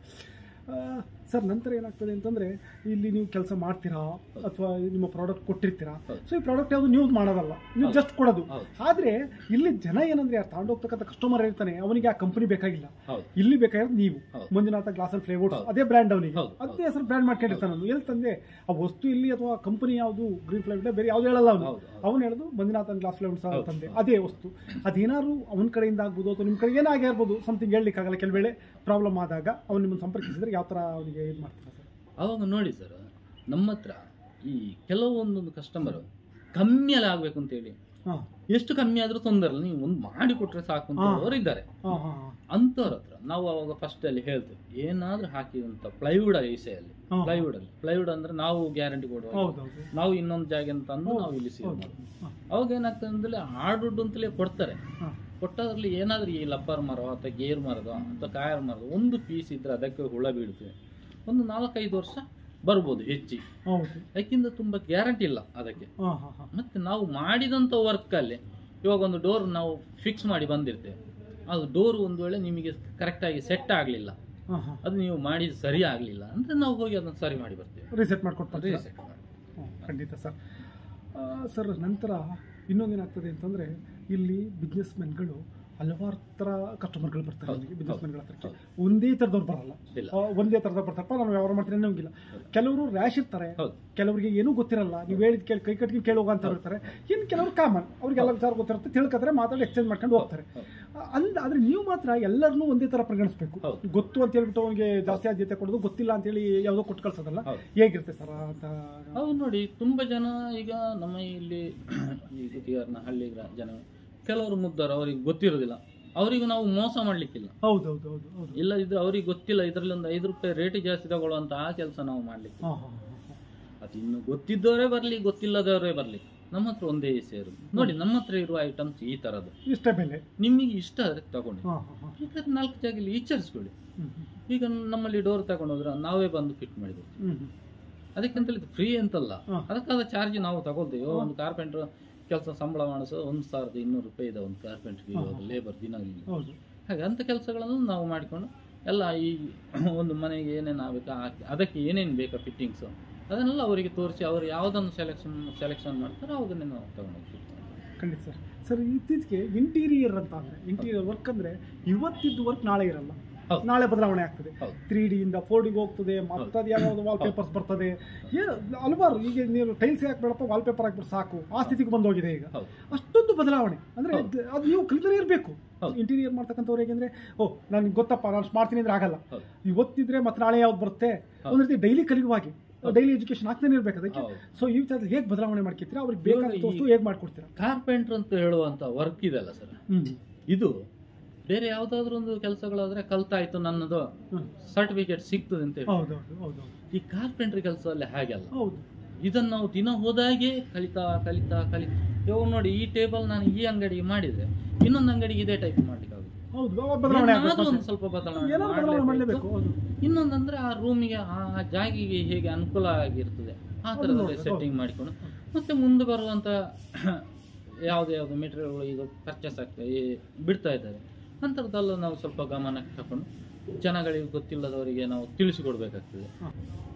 Speaker 3: ಸರ್ ನಂತರ ಏನಾಗ್ತದೆ ಅಂತಂದರೆ ಇಲ್ಲಿ ನೀವು ಕೆಲಸ ಮಾಡ್ತೀರಾ ಅಥವಾ ನಿಮ್ಮ ಪ್ರಾಡಕ್ಟ್ ಕೊಟ್ಟಿರ್ತೀರಾ
Speaker 2: ಹೌದು.
Speaker 3: ಸೊ ಈ ಪ್ರಾಡಕ್ಟ್ ಯಾವುದು ನೀವು ಮಾಡೋದಲ್ಲ ನೀವು ಜಸ್ಟ್ ಕೊಡೋದು
Speaker 2: ಹೌದು.
Speaker 3: ಆದರೆ ಇಲ್ಲಿ ಜನ ಏನಂದ್ರೆ ಯಾರು ತಗೊಂಡೋಗ್ತಕ್ಕಂಥ ಕಸ್ಟಮರ್ ಇರ್ತಾನೆ ಅವನಿಗೆ ಆ ಕಂಪನಿ ಬೇಕಾಗಿಲ್ಲ
Speaker 2: ಹೌದು
Speaker 3: ಇಲ್ಲಿ ಬೇಕಾಗಿರೋದು ನೀವು
Speaker 2: ಹೌದು.
Speaker 3: ಮಂಜುನಾಥ ಗ್ಲಾಸ್ ಅಂಡ್ ಫ್ಲೇವರ್ಸ್
Speaker 2: ಹೌದು.
Speaker 3: ಅದೇ ಬ್ರ್ಯಾಂಡ್ ಅವನಿಗೆ
Speaker 2: ಹೌದು,
Speaker 3: ಅದೇ ಹೆಸರು ಬ್ರ್ಯಾಂಡ್ ಮಾಡ್ಕೊಂಡಿರ್ತಾನೆ ಅವನು ಎಲ್ಲಿ ತಂದೆ ಆ ವಸ್ತು ಇಲ್ಲಿ ಅಥವಾ ಕಂಪನಿ ಯಾವುದು ಗ್ರೀನ್ ಫ್ಲೇವರ್ ಬೇರೆ ಯಾವ್ದು ಹೇಳಲ್ಲ ಅವನು
Speaker 2: ಹೌದು, ಹೌದು.
Speaker 3: ಅವನು ಹೇಳೋದು ಮಂಜುನಾಥ್ ಅಂಡ್ ಗ್ಲಾಸ್ ಫ್ಲೇವರ್ಸ್
Speaker 2: ಹೌದು,
Speaker 3: ತಂದೆ ಅದೇ ವಸ್ತು ಅದೇನಾದ್ರು ಅವನ ಕಡೆಯಿಂದ ಆಗ್ಬೋದು ಅಥವಾ ನಿಮ್ಮ ಕಡೆ ಏನಾಗೇ ಇರ್ಬೋದು ಸಮಥಿಂಗ್ ಹೇಳಲಿಕ್ಕಾಗಲ್ಲ ಕೆಲವು ವೇಳೆ ಪ್ರಾಬ್ಲಮ್ ಆದಾಗ ಅವ್ನು ನಿಮ್ಮನ್ನು ಸಂಪರ್ಕಿಸಿದ್ರೆ ಯಾವ ಥರ ಅವನಿಗೆ ಇದು ಮಾಡ್ತಾರೆ ಸರ್
Speaker 2: ಅವಾಗ ನೋಡಿ ಸರ್ ನಮ್ಮ ಹತ್ರ ಈ ಕೆಲವೊಂದೊಂದು ಕಸ್ಟಮರ್ ಕಮ್ಮಿಯಲ್ಲಿ ಆಗ್ಬೇಕು ಅಂತೇಳಿ
Speaker 3: ಹಾಂ
Speaker 2: ಎಷ್ಟು ಕಮ್ಮಿ ಆದ್ರೂ ತೊಂದರೆ ಇಲ್ಲ ನೀವು ಒಂದು ಮಾಡಿ ಕೊಟ್ರೆ ಸಾಕು ಅಂತ
Speaker 3: ಹಾ.
Speaker 2: ಅವರು ಇದ್ದಾರೆ
Speaker 3: ಹಾಂ ಹಾಂ ಹಾಂ
Speaker 2: ಅಂಥವ್ರ ಹತ್ರ ನಾವು ಅವಾಗ ಫಸ್ಟ್ ಅಲ್ಲಿ ಹೇಳ್ತೇವೆ ಏನಾದ್ರೂ ಹಾಕಿದಂತ ಪ್ಲೈವುಡ್ ವಿಷಯಲ್ಲಿ
Speaker 3: ಹಾ.
Speaker 2: ಪ್ಲೈವುಡ್ ಅಲ್ಲಿ ಪ್ಲೈವುಡ್ ಅಂದ್ರೆ ನಾವು ಗ್ಯಾರಂಟಿ ಕೊಡುವ
Speaker 3: ಹೌದೌದು
Speaker 2: ನಾವು ಇನ್ನೊಂದು ಜಾಗ ಅಂತ ಅಂದು ನಾವು ಇಲ್ಲಿ ಸೇವ್
Speaker 3: ಹೌದು
Speaker 2: ಮಾಡೋದು
Speaker 3: ಹಾಂ
Speaker 2: ಅವಾಗ ಏನಾಗ್ತದೆ ಅಂದ್ರೆ ಆಡುಡ್ ಅಂತಲೇ ಕೊಡ್ತಾರೆ
Speaker 3: ಹಾಂ
Speaker 2: ಕೊಟ್ಟದ್ರಲ್ಲಿ ಏನಾದ್ರೂ ಈ ಲಬ್ಬರ್ ಮರ ಅಥವಾ ಗೇರ್ ಮರದ ಅಥವಾ ಕಾಯರ್ ಮರದ ಒಂದು ಪೀಸ್ ಇದ್ರೆ ಅದಕ್ಕೆ ಹುಳ ಬೀಳುತ್ತೆ ಒಂದು ನಾಲ್ಕೈದು ವರ್ಷ ಬರ್ಬೋದು ಹೆಚ್ಚಿ
Speaker 3: ಹೌದು
Speaker 2: ಯಾಕಿಂದ ತುಂಬ ಗ್ಯಾರಂಟಿ ಇಲ್ಲ ಅದಕ್ಕೆ
Speaker 3: ಹಾಂ ಹಾಂ ಹಾಂ
Speaker 2: ಮತ್ತೆ ನಾವು ಮಾಡಿದಂಥ ವರ್ಕಲ್ಲಿ ಇವಾಗ ಒಂದು ಡೋರ್ ನಾವು ಫಿಕ್ಸ್ ಮಾಡಿ ಬಂದಿರ್ತೇವೆ ಅದು ಡೋರ್ ಒಂದು ವೇಳೆ ನಿಮಗೆ ಕರೆಕ್ಟಾಗಿ ಸೆಟ್ ಆಗಲಿಲ್ಲ
Speaker 3: ಹಾಂ ಹಾಂ
Speaker 2: ಅದು ನೀವು ಮಾಡಿದ ಸರಿ ಆಗಲಿಲ್ಲ ಅಂದರೆ ನಾವು ಹೋಗಿ ಅದನ್ನು ಸರಿ ಮಾಡಿ ಬರ್ತೇವೆ
Speaker 3: ರೀಸೆಟ್ ಮಾಡ್ಕೊಡ್ತಾರೆ
Speaker 2: Reset ಮಾಡಿ.
Speaker 3: ಹ್ಮ್, ಖಂಡಿತ ಸರ್ ಆ, ಸರ್ ನಂತರ ಇನ್ನೊಂದೇನಾಗ್ತದೆ ಅಂತಂದರೆ ಇಲ್ಲಿ ಬಿಸ್ನೆಸ್ ಮೆನ್ಗಳು ಹಲವಾರು ಥರ ಕಸ್ಟಮರ್ಗಳು ಬರ್ತಾರೆ
Speaker 2: ಹೌದು,
Speaker 3: ಇಲ್ಲಿಗೆ ಬಿಸ್ನೆಸ್ ಮೆನ್ಗಳ ಹತ್ರಕ್ಕೆ
Speaker 2: ಹೌದು.
Speaker 3: ಒಂದೇ ಥರದವ್ರು ಬರಲ್ಲ
Speaker 2: ಇಲ್ಲ.
Speaker 3: ಆ, ಒಂದೇ ಥರದವ್ರು ಬರ್ತಾರಪ್ಪ ನಾನು ವ್ಯವಹಾರ ಮಾಡ್ತೀನಿ ಅನ್ನೋಂಗಿಲ್ಲ ಕೆಲವರು ರ್ಯಾಶ್ ಇರ್ತಾರೆ
Speaker 2: ಹೌದು
Speaker 3: ಕೆಲವರಿಗೆ ಏನೂ ಗೊತ್ತಿರಲ್ಲ ನೀವು ಹೇಳಿದ ಕೇಳಿ ಕೈ ಕಟ್ಕೊಂಡು ಕೇಳುವ ಅಂತ ಇರ್ತಾರೆ ಇನ್ನು ಕೆಲವರು ಕಾಮನ್ ಅವ್ರಿಗೆಲ್ಲ ವಿಚಾರ ಗೊತ್ತಿರುತ್ತೆ ತಿಳ್ಕೊತಾರೆ ಮಾತಾಡಿ ಎಕ್ಸ್ಚೇಂಜ್ ಮಾಡ್ಕೊಂಡು ಹೋಗ್ತಾರೆ
Speaker 2: ಹೌದು.
Speaker 3: ಅಂದ ಆದರೆ ನೀವು ಮಾತ್ರ ಎಲ್ಲರನ್ನೂ ಒಂದೇ ಥರ ಪರಿಗಣಿಸ್ಬೇಕು
Speaker 2: ಹೌದು.
Speaker 3: ಗೊತ್ತು ಅಂತ ಹೇಳ್ಬಿಟ್ಟು ಅವನಿಗೆ ಜಾಸ್ತಿ ಆದ್ಯತೆ ಕೊಡೋದು ಗೊತ್ತಿಲ್ಲ ಅಂತೇಳಿ ಯಾವುದೋ ಕೊಟ್ಟು ಕಳ್ಸೋದಲ್ಲ
Speaker 2: ಹೌದು.
Speaker 3: ಹೇಗಿರುತ್ತೆ ಸರ್ ಅಂತ
Speaker 2: ಹೌದು ನೋಡಿ ತುಂಬ ಜನ ಈಗ ನಮ್ಮ ಇಲ್ಲಿ ಈ ಗುತ್ತಿಗಾರನ ಹಳ್ಳಿ ಗ್ರಾ- ಜನ ಕೆಲವರು ಮುದ್ದಾರ ಅವರಿಗೆ ಗೊತ್ತಿರೋದಿಲ್ಲ ಅವರಿಗೂ ನಾವು ಮೋಸ ಮಾಡಲಿಕ್ಕಿಲ್ಲ
Speaker 3: ಹೌದು ಹೌದು ಹೌದು ಹೌದು
Speaker 2: ಇಲ್ಲದಿದ್ರೆ ಅವ್ರಿಗೆ ಗೊತ್ತಿಲ್ಲ ಇದರಲ್ಲಿ ಒಂದು ಐದು ರೂಪಾಯಿ ರೇಟ್ ಜಾಸ್ತಿ ತಗೊಳ್ಳುವಂತ ಆ ಕೆಲಸ ನಾವು ಮಾಡ್ಲಿಕ್ಕೆ
Speaker 3: ಹಾಂ ಹಾಂ
Speaker 2: ಅದು ಇನ್ನು ಗೊತ್ತಿದ್ದವರೇ ಬರಲಿ ಗೊತ್ತಿಲ್ಲದವರೇ ಬರಲಿ ನಮ್ಮ ಹತ್ರ ಒಂದೇ ಸೇರು ನೋಡಿ ನಮ್ಮ ಹತ್ರ ಇರುವ ಐಟಮ್ಸ್ ಈ ಥರದ್ದು
Speaker 3: ಇಷ್ಟೇ ಬೆಲೆ
Speaker 2: ನಿಮಗೆ ಇಷ್ಟ ಆದರೆ ತಗೊಂಡು
Speaker 3: ಹಾಂ ಹಾಂ ಹಾಂ
Speaker 2: ಬೇಕಾದ್ರೆ ನಾಲ್ಕು ಜಾಗಲಿ ಈಚರಿಸ್ಕೊಳ್ಳಿ
Speaker 3: ಹ್ಞೂ
Speaker 2: ಈಗ ನಮ್ಮಲ್ಲಿ ಡೋರ್ ತಗೊಂಡೋದ್ರೆ ನಾವೇ ಬಂದು ಫಿಟ್ ಮಾಡಿದ್ವಿ
Speaker 3: ಹ್ಞೂ ಹ್ಞೂ
Speaker 2: ಅದಕ್ಕಿಂತಲೇ ಇದು ಫ್ರೀ ಅಂತಲ್ಲ
Speaker 3: ಹಾ.
Speaker 2: ಅದಕ್ಕಾದ ಚಾರ್ಜ್ ನಾವು ತಗೊಳ್ತೀವಿ ಒಂದು ಕಾರ್ಪೆಂಟರ್ ಕೆಲಸ ಸಂಬಳ ಮಾಡಿಸೋ ಒಂದು ಸಾವಿರದ ಇನ್ನೂರು ರೂಪಾಯಿ ಇದೆ ಒಂದು ಕಾರ್ಪೆಂಟ್ರಿಗೆ ಇವಾಗ ಲೇಬರ್ ದಿನ
Speaker 3: ಹೌದು
Speaker 2: ಹಾಗೆ ಅಂಥ ಕೆಲಸಗಳನ್ನು ನಾವು ಮಾಡಿಕೊಂಡು ಎಲ್ಲ ಈ ಒಂದು ಮನೆಗೆ ಏನೇನು ಆಗಬೇಕು ಅದಕ್ಕೆ ಏನೇನು ಬೇಕಾ ಫಿಟ್ಟಿಂಗ್ಸು ಅದನ್ನೆಲ್ಲ ಅವರಿಗೆ ತೋರಿಸಿ ಅವರು ಯಾವುದನ್ನು ಸೆಲೆಕ್ಷನ್ ಸೆಲೆಕ್ಷನ್ ಮಾಡ್ತಾರೋ ಅವುದನ್ನೇ ನಾವು ತಗೊಂಡೋಗಿ fit ಮಾಡ್ತೀವಿ.
Speaker 3: ಖಂಡಿತ ಸರ್ ಸರ್ ಇತ್ತೀಚೆಗೆ ಇಂಟೀರಿಯರ್ ಅಂತ ಅಂದರೆ ಇಂಟೀರಿಯರ್ ವರ್ಕ್ ಅಂದರೆ ಇವತ್ತಿದ್ದು ವರ್ಕ್ ನಾಳೆ ಇರಲ್ಲ
Speaker 2: ಹೌದು.
Speaker 3: ನಾಳೆ ಬದಲಾವಣೆ ಆಗ್ತದೆ
Speaker 2: ಹೌದು.
Speaker 3: ತ್ರೀ ಡಿಯಿಂದ ಫೋರ್ ಡಿಗೆ ಹೋಗ್ತದೆ ಮತ್ತದು ಯಾವ್ಯಾವ್ದು ವಾಲ್ ಪೇಪರ್ಸ್ ಬರ್ತದೆ ಏನು ಹಲವಾರು ಈಗ ನೀವು ಟೈಲ್ಸ್ ಹಾಕ್ಬೇಡಪ್ಪ ವಾಲ್ ಪೇಪರ್ ಹಾಕ್ಬಿಟ್ಟು ಸಾಕು ಆ ಸ್ಥಿತಿಗೆ ಬಂದೋಗಿದೆ ಈಗ
Speaker 2: ಹೌದು
Speaker 3: ಅಷ್ಟೊಂದು ಬದಲಾವಣೆ ಅಂದರೆ
Speaker 2: ಹೌದು.
Speaker 3: ಅದು ನೀವು ಕಲಿತನೇ ಇರಬೇಕು
Speaker 2: ಹೌದು.
Speaker 3: ಇಂಟೀರಿಯರ್ ಮಾಡ್ತಕ್ಕಂಥವ್ರು ಹೇಗೆಂದ್ರೆ ಓ ನನಗೆ ಗೊತ್ತಪ್ಪ ನಾನು ಮಾಡ್ತೀನಿ ಅಂದ್ರೆ ಆಗಲ್ಲ
Speaker 2: ಹೌದು
Speaker 3: ಇವತ್ತಿದ್ರೆ ಮತ್ತೆ ನಾಳೆ ಯಾವ್ದು ಬರುತ್ತೆ
Speaker 2: ಹೌದು.
Speaker 3: ಒಂದು ರೀತಿ ಡೈಲಿ ಕಲಿಯುವಾಗೆ ಡೈಲಿ ಎಜುಕೇಶನ್ ಆಗ್ತಾನೆ ಇರ್ಬೇಕು ಅದಕ್ಕೆ
Speaker 2: ಹೌದು.
Speaker 3: ಸೊ ಈ ವಿಚಾರದಲ್ಲಿ ಹೇಗೆ ಬದಲಾವಣೆ ಮಾಡ್ಕೊತೀರಾ ಅವ್ರಿಗೆ ಬೇಕಾದ
Speaker 2: ಇವಾಗ ಈ-
Speaker 3: ವಸ್ತು ಹೇಗೆ ಮಾಡ್ಕೊಡ್ತೀರಾ
Speaker 2: ಕಾರ್ಪೆಂಟ್ರ್ ಅಂತ ಹೇಳುವಂಥ ವರ್ಕ್ ಇದೆಲ್ಲ ಸರ್
Speaker 3: ಹ್ಮ್
Speaker 2: ಇದು ಬೇರೆ ಯಾವುದಾದ್ರೂ ಒಂದು ಕೆಲಸಗಳಾದ್ರೆ ಕಲ್ತಾಯ್ತು ನನ್ನದು
Speaker 3: ಹ್ಮ್.
Speaker 2: ಸರ್ಟಿಫಿಕೇಟ್ ಸಿಗ್ತದೆ ಅಂತ ಹೇಳಿ
Speaker 3: ಹೌದು ಹೌದು ಹೌದು
Speaker 2: ಈ ಕಾರ್ಪೆಂಟ್ರಿ ಕೆಲಸದಲ್ಲಿ ಹಾಗೆಲ್ಲ
Speaker 3: ಹೌದು
Speaker 2: ಇದನ್ನು ನಾವು ದಿನ ಹೋದಾಗೆ ಕಲಿತಾ ಕಲಿತಾ ಕಲಿ ಇವಾಗ ನೋಡಿ ಈ ಟೇಬಲ್ ನಾನು ಈ ಅಂಗಡಿಗೆ ಮಾಡಿದ್ರೆ ಇನ್ನೊಂದು ಅಂಗಡಿಗೆ ಇದೇ ಟೈಪ್ ಮಾಡ್ಲಿಕ್ಕೆ ಆಗುತ್ತೆ
Speaker 3: ಹೌದು ಅವಾಗ ಬದಲಾವಣೆ
Speaker 2: ಏನಾದ್ರೂ
Speaker 3: ಆಗ್ಬೇಕು
Speaker 2: ಒಂದು
Speaker 3: ಮತ್ತೆ.
Speaker 2: ಸ್ವಲ್ಪ ಬದಲಾವಣೆ
Speaker 3: ಏನಾದ್ರು ಬದಲಾವಣೆ ಮಾಡಲೇಬೇಕು
Speaker 2: ಮಾಡ್ಲೇಬೇಕು.
Speaker 3: ಹೌದು
Speaker 2: ಇನ್ನೊಂದಂದ್ರೆ ಆ ರೂಮಿಗೆ ಆ ಜಾಗಿಗೆ ಹೇಗೆ ಅನುಕೂಲ ಆಗಿರ್ತದೆ ಆ
Speaker 3: ಅದು
Speaker 2: ಥರದಲ್ಲಿ
Speaker 3: ನೋಡಿ,
Speaker 2: ಸೆಟ್ಟಿಂಗ್ ಮಾಡಿಕೊಂಡು ಮತ್ತೆ ಮುಂದೆ ಬರುವಂಥ ಯಾವುದೇ ಯಾವುದು ಮೆಟೀರಿಯಲ್ಗಳು ಈಗ ಪರ್ಚೇಸ್ ಆಗ್ತದೆ ಈ ಬಿಡ್ತಾ ಇದ್ದಾರೆ ಅಂಥದ್ದೆಲ್ಲ ನಾವು ಸ್ವಲ್ಪ ಗಮನಕ್ಕೆ ತಗೊಂಡು ಜನಗಳಿಗೆ ಗೊತ್ತಿಲ್ಲದವರಿಗೆ ನಾವು ತಿಳಿಸಿಕೊಡ್ಬೇಕಾಗ್ತದೆ
Speaker 3: ಹ.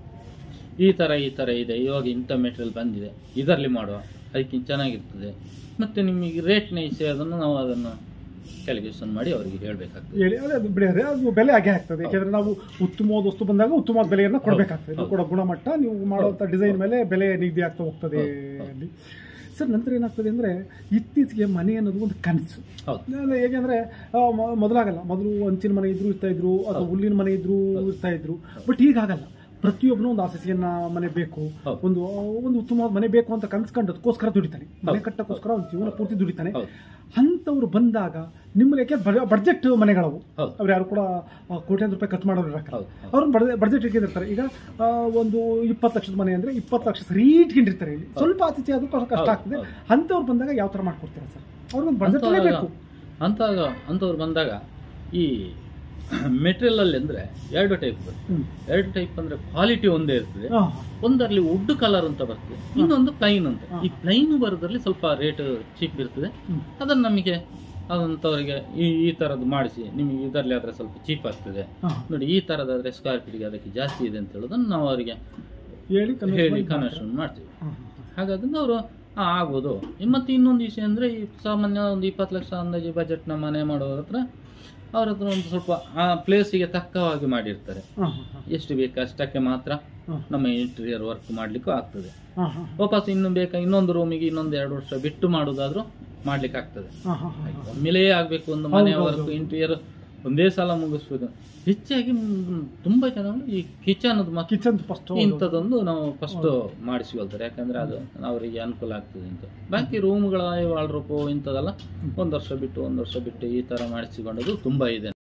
Speaker 2: ಈ ಥರ ಈ ಥರ ಇದೆ ಇವಾಗ ಇಂಥ ಮೆಟೀರಿಯಲ್ ಬಂದಿದೆ ಇದರಲ್ಲಿ ಮಾಡುವ ಅದಕ್ಕಿಂತ ಚೆನ್ನಾಗಿರ್ತದೆ ಮತ್ತು ನಿಮಗೆ ರೇಟ್ನ ಇಸೆ ಅದನ್ನು ನಾವು ಅದನ್ನು ಕ್ಯಾಲ್ಕುಲೇಷನ್ ಮಾಡಿ ಅವರಿಗೆ ಹೇಳಬೇಕಾಗ್ತದೆ
Speaker 3: ಹೇಳಿ ಅದೇ ಅದು ಬಿಡಿ ಅದೇ ಅದು ಬೆಲೆ ಆಗೇ ಆಗ್ತದೆ ಯಾಕೆಂದ್ರೆ ನಾವು ಉತ್ತಮವಾದ ವಸ್ತು ಬಂದಾಗ ಉತ್ತಮವಾದ ಬೆಲೆಯನ್ನು ಕೊಡಬೇಕಾಗ್ತದೆ ನೀವು
Speaker 2: ಹೌದು.
Speaker 3: ಕೊಡೋ ಗುಣಮಟ್ಟ ನೀವು ಮಾಡುವಂಥ ಡಿಸೈನ್ ಮೇಲೆ ಬೆಲೆ ನಿಗದಿ ಆಗ್ತಾ ಹೋಗ್ತದೆ
Speaker 2: ಹೌದು, ಹೌದು.
Speaker 3: ಅಲ್ಲಿ ಸರ್ ನಂತರ ಏನಾಗ್ತದೆ ಅಂದರೆ ಇತ್ತೀಚೆಗೆ ಮನೆ ಅನ್ನೋದು ಒಂದು ಕನಸು
Speaker 2: ಹೌದು
Speaker 3: ಅಂದ್ರೆ ಹೇಗೆಂದ್ರೆ ಆ, ಮ- ಮೊದಲಾಗಲ್ಲ ಮೊದಲು ಹಂಚಿನ ಮನೆ ಇದ್ರು ಇರ್ತಾ ಇದ್ರು ಅಥವಾ
Speaker 2: ಹೌದು.
Speaker 3: ಹುಲ್ಲಿನ ಮನೆ ಇದ್ರು ಇರ್ತಾ ಇದ್ರು ಬಟ್ ಈಗಾಗಲ್ಲ ಪ್ರತಿಯೊಬ್ಬನು ಒಂದು ಆಸೆಸಿಯನ್ನ ಮನೆ ಬೇಕು
Speaker 2: ಹೌದು.
Speaker 3: ಒಂದು ಒಂದು ಉತ್ತಮವಾದ ಮನೆ ಬೇಕು ಅಂತ ಕನ್ಸ್ಕೊಂಡು ಅದಕ್ಕೋಸ್ಕರ ದುಡಿತಾನೆ ಮನೆ
Speaker 2: ಹೌದು.
Speaker 3: ಕಟ್ಟಕ್ಕೋಸ್ಕರ ಒಂದು ಜೀವನ ಪೂರ್ತಿ ದುಡಿತಾನೆ
Speaker 2: ಹೌದು
Speaker 3: ಅಂಥವ್ರು ಬಂದಾಗ ನಿಮ್ಮಲ್ಲಿ ಯಾಕೆ ಬಡ್ಜೆಟ್ ಮನೆಗಳವು
Speaker 2: ಹೌದು
Speaker 3: ಅವ್ರು ಯಾರು ಕೂಡ ಆ, ಕೋಟ್ಯಾಂತರ ರೂಪಾಯಿ ಖರ್ಚು ಮಾಡೋರು ಇರಕ್ಕೆ
Speaker 2: ಹೌದು
Speaker 3: ಅವ್ರನ್ನ ಬಡ್ಜೆಟ್ ಇಟ್ಕೊಂಡಿರ್ತಾರೆ ಈಗ ಆ, ಒಂದು ಇಪ್ಪತ್ತು ಲಕ್ಷದ ಮನೆ ಅಂದ್ರೆ ಇಪ್ಪತ್ತು ಲಕ್ಷ ಸರಿ ಇಟ್ಕೊಂಡಿರ್ತಾರೆ ಇಲ್ಲಿ ಸ್ವಲ್ಪ ಆತಿಥ್ಯ ಆದ್ರೂ ಕಷ್ಟ
Speaker 2: ಹೌದು,
Speaker 3: ಆಗ್ತದೆ
Speaker 2: ಹೌದು.
Speaker 3: ಅಂಥವ್ರು ಬಂದಾಗ ಯಾವ ಥರ ಮಾಡ್ಕೊಡ್ತೀರಾ ಸರ್ ಅವ್ರಿಗೊಂದು ಬಡ್ಜೆಟ್
Speaker 2: ಅಂಥವಾಗ-
Speaker 3: ಬೇಕು
Speaker 2: ಅಂತ ಅಂಥವ್ರು ಬಂದಾಗ ಈ ಮೆಟೀರಿಯಲ್ ಅಲ್ಲಿ ಅಂದ್ರೆ ಎರಡು ಟೈಪ್ ಬರ್ತದೆ
Speaker 3: ಹ್ಮ್.
Speaker 2: ಎರಡು ಟೈಪ್ ಅಂದ್ರೆ ಕ್ವಾಲಿಟಿ ಒಂದೇ ಇರ್ತದೆ
Speaker 3: ಹಾ,
Speaker 2: ಒಂದರಲ್ಲಿ ವುಡ್ ಕಲರ್ ಅಂತ ಬರ್ತದೆ ಇನ್ನೊಂದು ಪ್ಲೈನ್ ಅಂತ
Speaker 3: ಹಾ.
Speaker 2: ಈ ಪ್ಲೈನ್ ಬರೋದ್ರಲ್ಲಿ ಸ್ವಲ್ಪ ರೇಟ್ ಚೀಪ್ ಇರ್ತದೆ
Speaker 3: ಹ್ಮ್.
Speaker 2: ಅದನ್ನು ನಮಗೆ ಅದಂಥವರಿಗೆ ಈ ಈ ಥರದ್ದು ಮಾಡಿಸಿ ನಿಮಗೆ ಇದರಲ್ಲಿ ಆದರೆ ಸ್ವಲ್ಪ ಚೀಪ್ ಆಗ್ತದೆ
Speaker 3: ಹಾ.
Speaker 2: ನೋಡಿ ಈ ಥರದಾದರೆ ಸ್ಕ್ವೇರ್ ಫೀಟ್ಗೆ ಅದಕ್ಕೆ ಜಾಸ್ತಿ ಇದೆ ಅಂತ ಹೇಳೋದನ್ನು ನಾವು ಅವರಿಗೆ
Speaker 3: ಹೇಳಿ convince
Speaker 2: ಹೇಳಿ
Speaker 3: ಮಾಡಿ
Speaker 2: ಕನ್ವರ್ಷನ್ ಮಾಡ್ತೀವಿ
Speaker 3: ಹಾ,
Speaker 2: ಹಾಗಾದ್ರೆ ಅವರು ಹಾಂ ಆಗ್ಬೋದು ಮತ್ತು ಇನ್ನೊಂದು ವಿಷಯ ಅಂದರೆ ಈ ಸಾಮಾನ್ಯ ಒಂದು ಇಪ್ಪತ್ತು ಲಕ್ಷ ಅಂದಾಜು ಬಜೆಟ್ನ ಮನೆ ಮಾಡೋರ ಹತ್ರ ಅವ್ರ ಹತ್ರ ಒಂದು ಸ್ವಲ್ಪ ಆ ಪ್ಲೇಸಿಗೆ ತಕ್ಕವಾಗಿ ಮಾಡಿರ್ತಾರೆ
Speaker 3: ಹಾ, ಹಾ, ಹಾ,
Speaker 2: ಎಷ್ಟು ಬೇಕು ಅಷ್ಟಕ್ಕೆ ಮಾತ್ರ
Speaker 3: ಹಾ.
Speaker 2: ನಮ್ಮ ಇಂಟೀರಿಯರ್ ವರ್ಕ್ ಮಾಡಲಿಕ್ಕೂ ಆಗ್ತದೆ
Speaker 3: ಹಾ, ಹಾ,
Speaker 2: ವಾಪಸ್ ಇನ್ನು ಬೇಕಾ ಇನ್ನೊಂದು ರೂಮಿಗೆ ಇನ್ನೊಂದು ಎರಡು ವರ್ಷ ಬಿಟ್ಟು ಮಾಡೋದಾದ್ರೂ ಮಾಡ್ಲಿಕ್ಕೆ ಆಗ್ತದೆ
Speaker 3: ಹಾ, ಹಾ, ಹಾ, ಹಾ.
Speaker 2: ಒಮ್ಮೆಲೇ ಆಗಬೇಕು ಒಂದು
Speaker 3: ಹೌದು,
Speaker 2: ಮನೆ
Speaker 3: ಹೌದು,
Speaker 2: ವರ್ಕ್
Speaker 3: ಹೌದು.
Speaker 2: ಇಂಟೀರಿಯರ್ ಒಂದೇ ಸಲ ಮುಗಿಸ್ಬೇಕು ಹೆಚ್ಚಾಗಿ ಮ್, ತುಂಬಾ ಜನಗಳು ಈ ಕಿಚನ್ ಮಾತ್ರ
Speaker 3: ಕಿಚನ್ ಫಸ್ಟ್
Speaker 2: ಇಂಥದ್ದೊಂದು ನಾವು ಫಸ್ಟ್ ಮಾಡಿಸ್ಕೊಳ್ತಾರೆ ಯಾಕಂದ್ರೆ ಅದು ಅವರಿಗೆ ಅನುಕೂಲ ಆಗ್ತದೆ ಅಂತ ಬಾಕಿ ರೂಮ್ಗಳ ವಾಲ್ಡ್ರೋಪು ಇಂಥದ್ದೆಲ್ಲ ಒಂದು ವರ್ಷ ಬಿಟ್ಟು ಒಂದು ವರ್ಷ ಬಿಟ್ಟು ಈ ತರ ಮಾಡಿಸಿಕೊಂಡದ್ದು ತುಂಬಾ ಇದೆ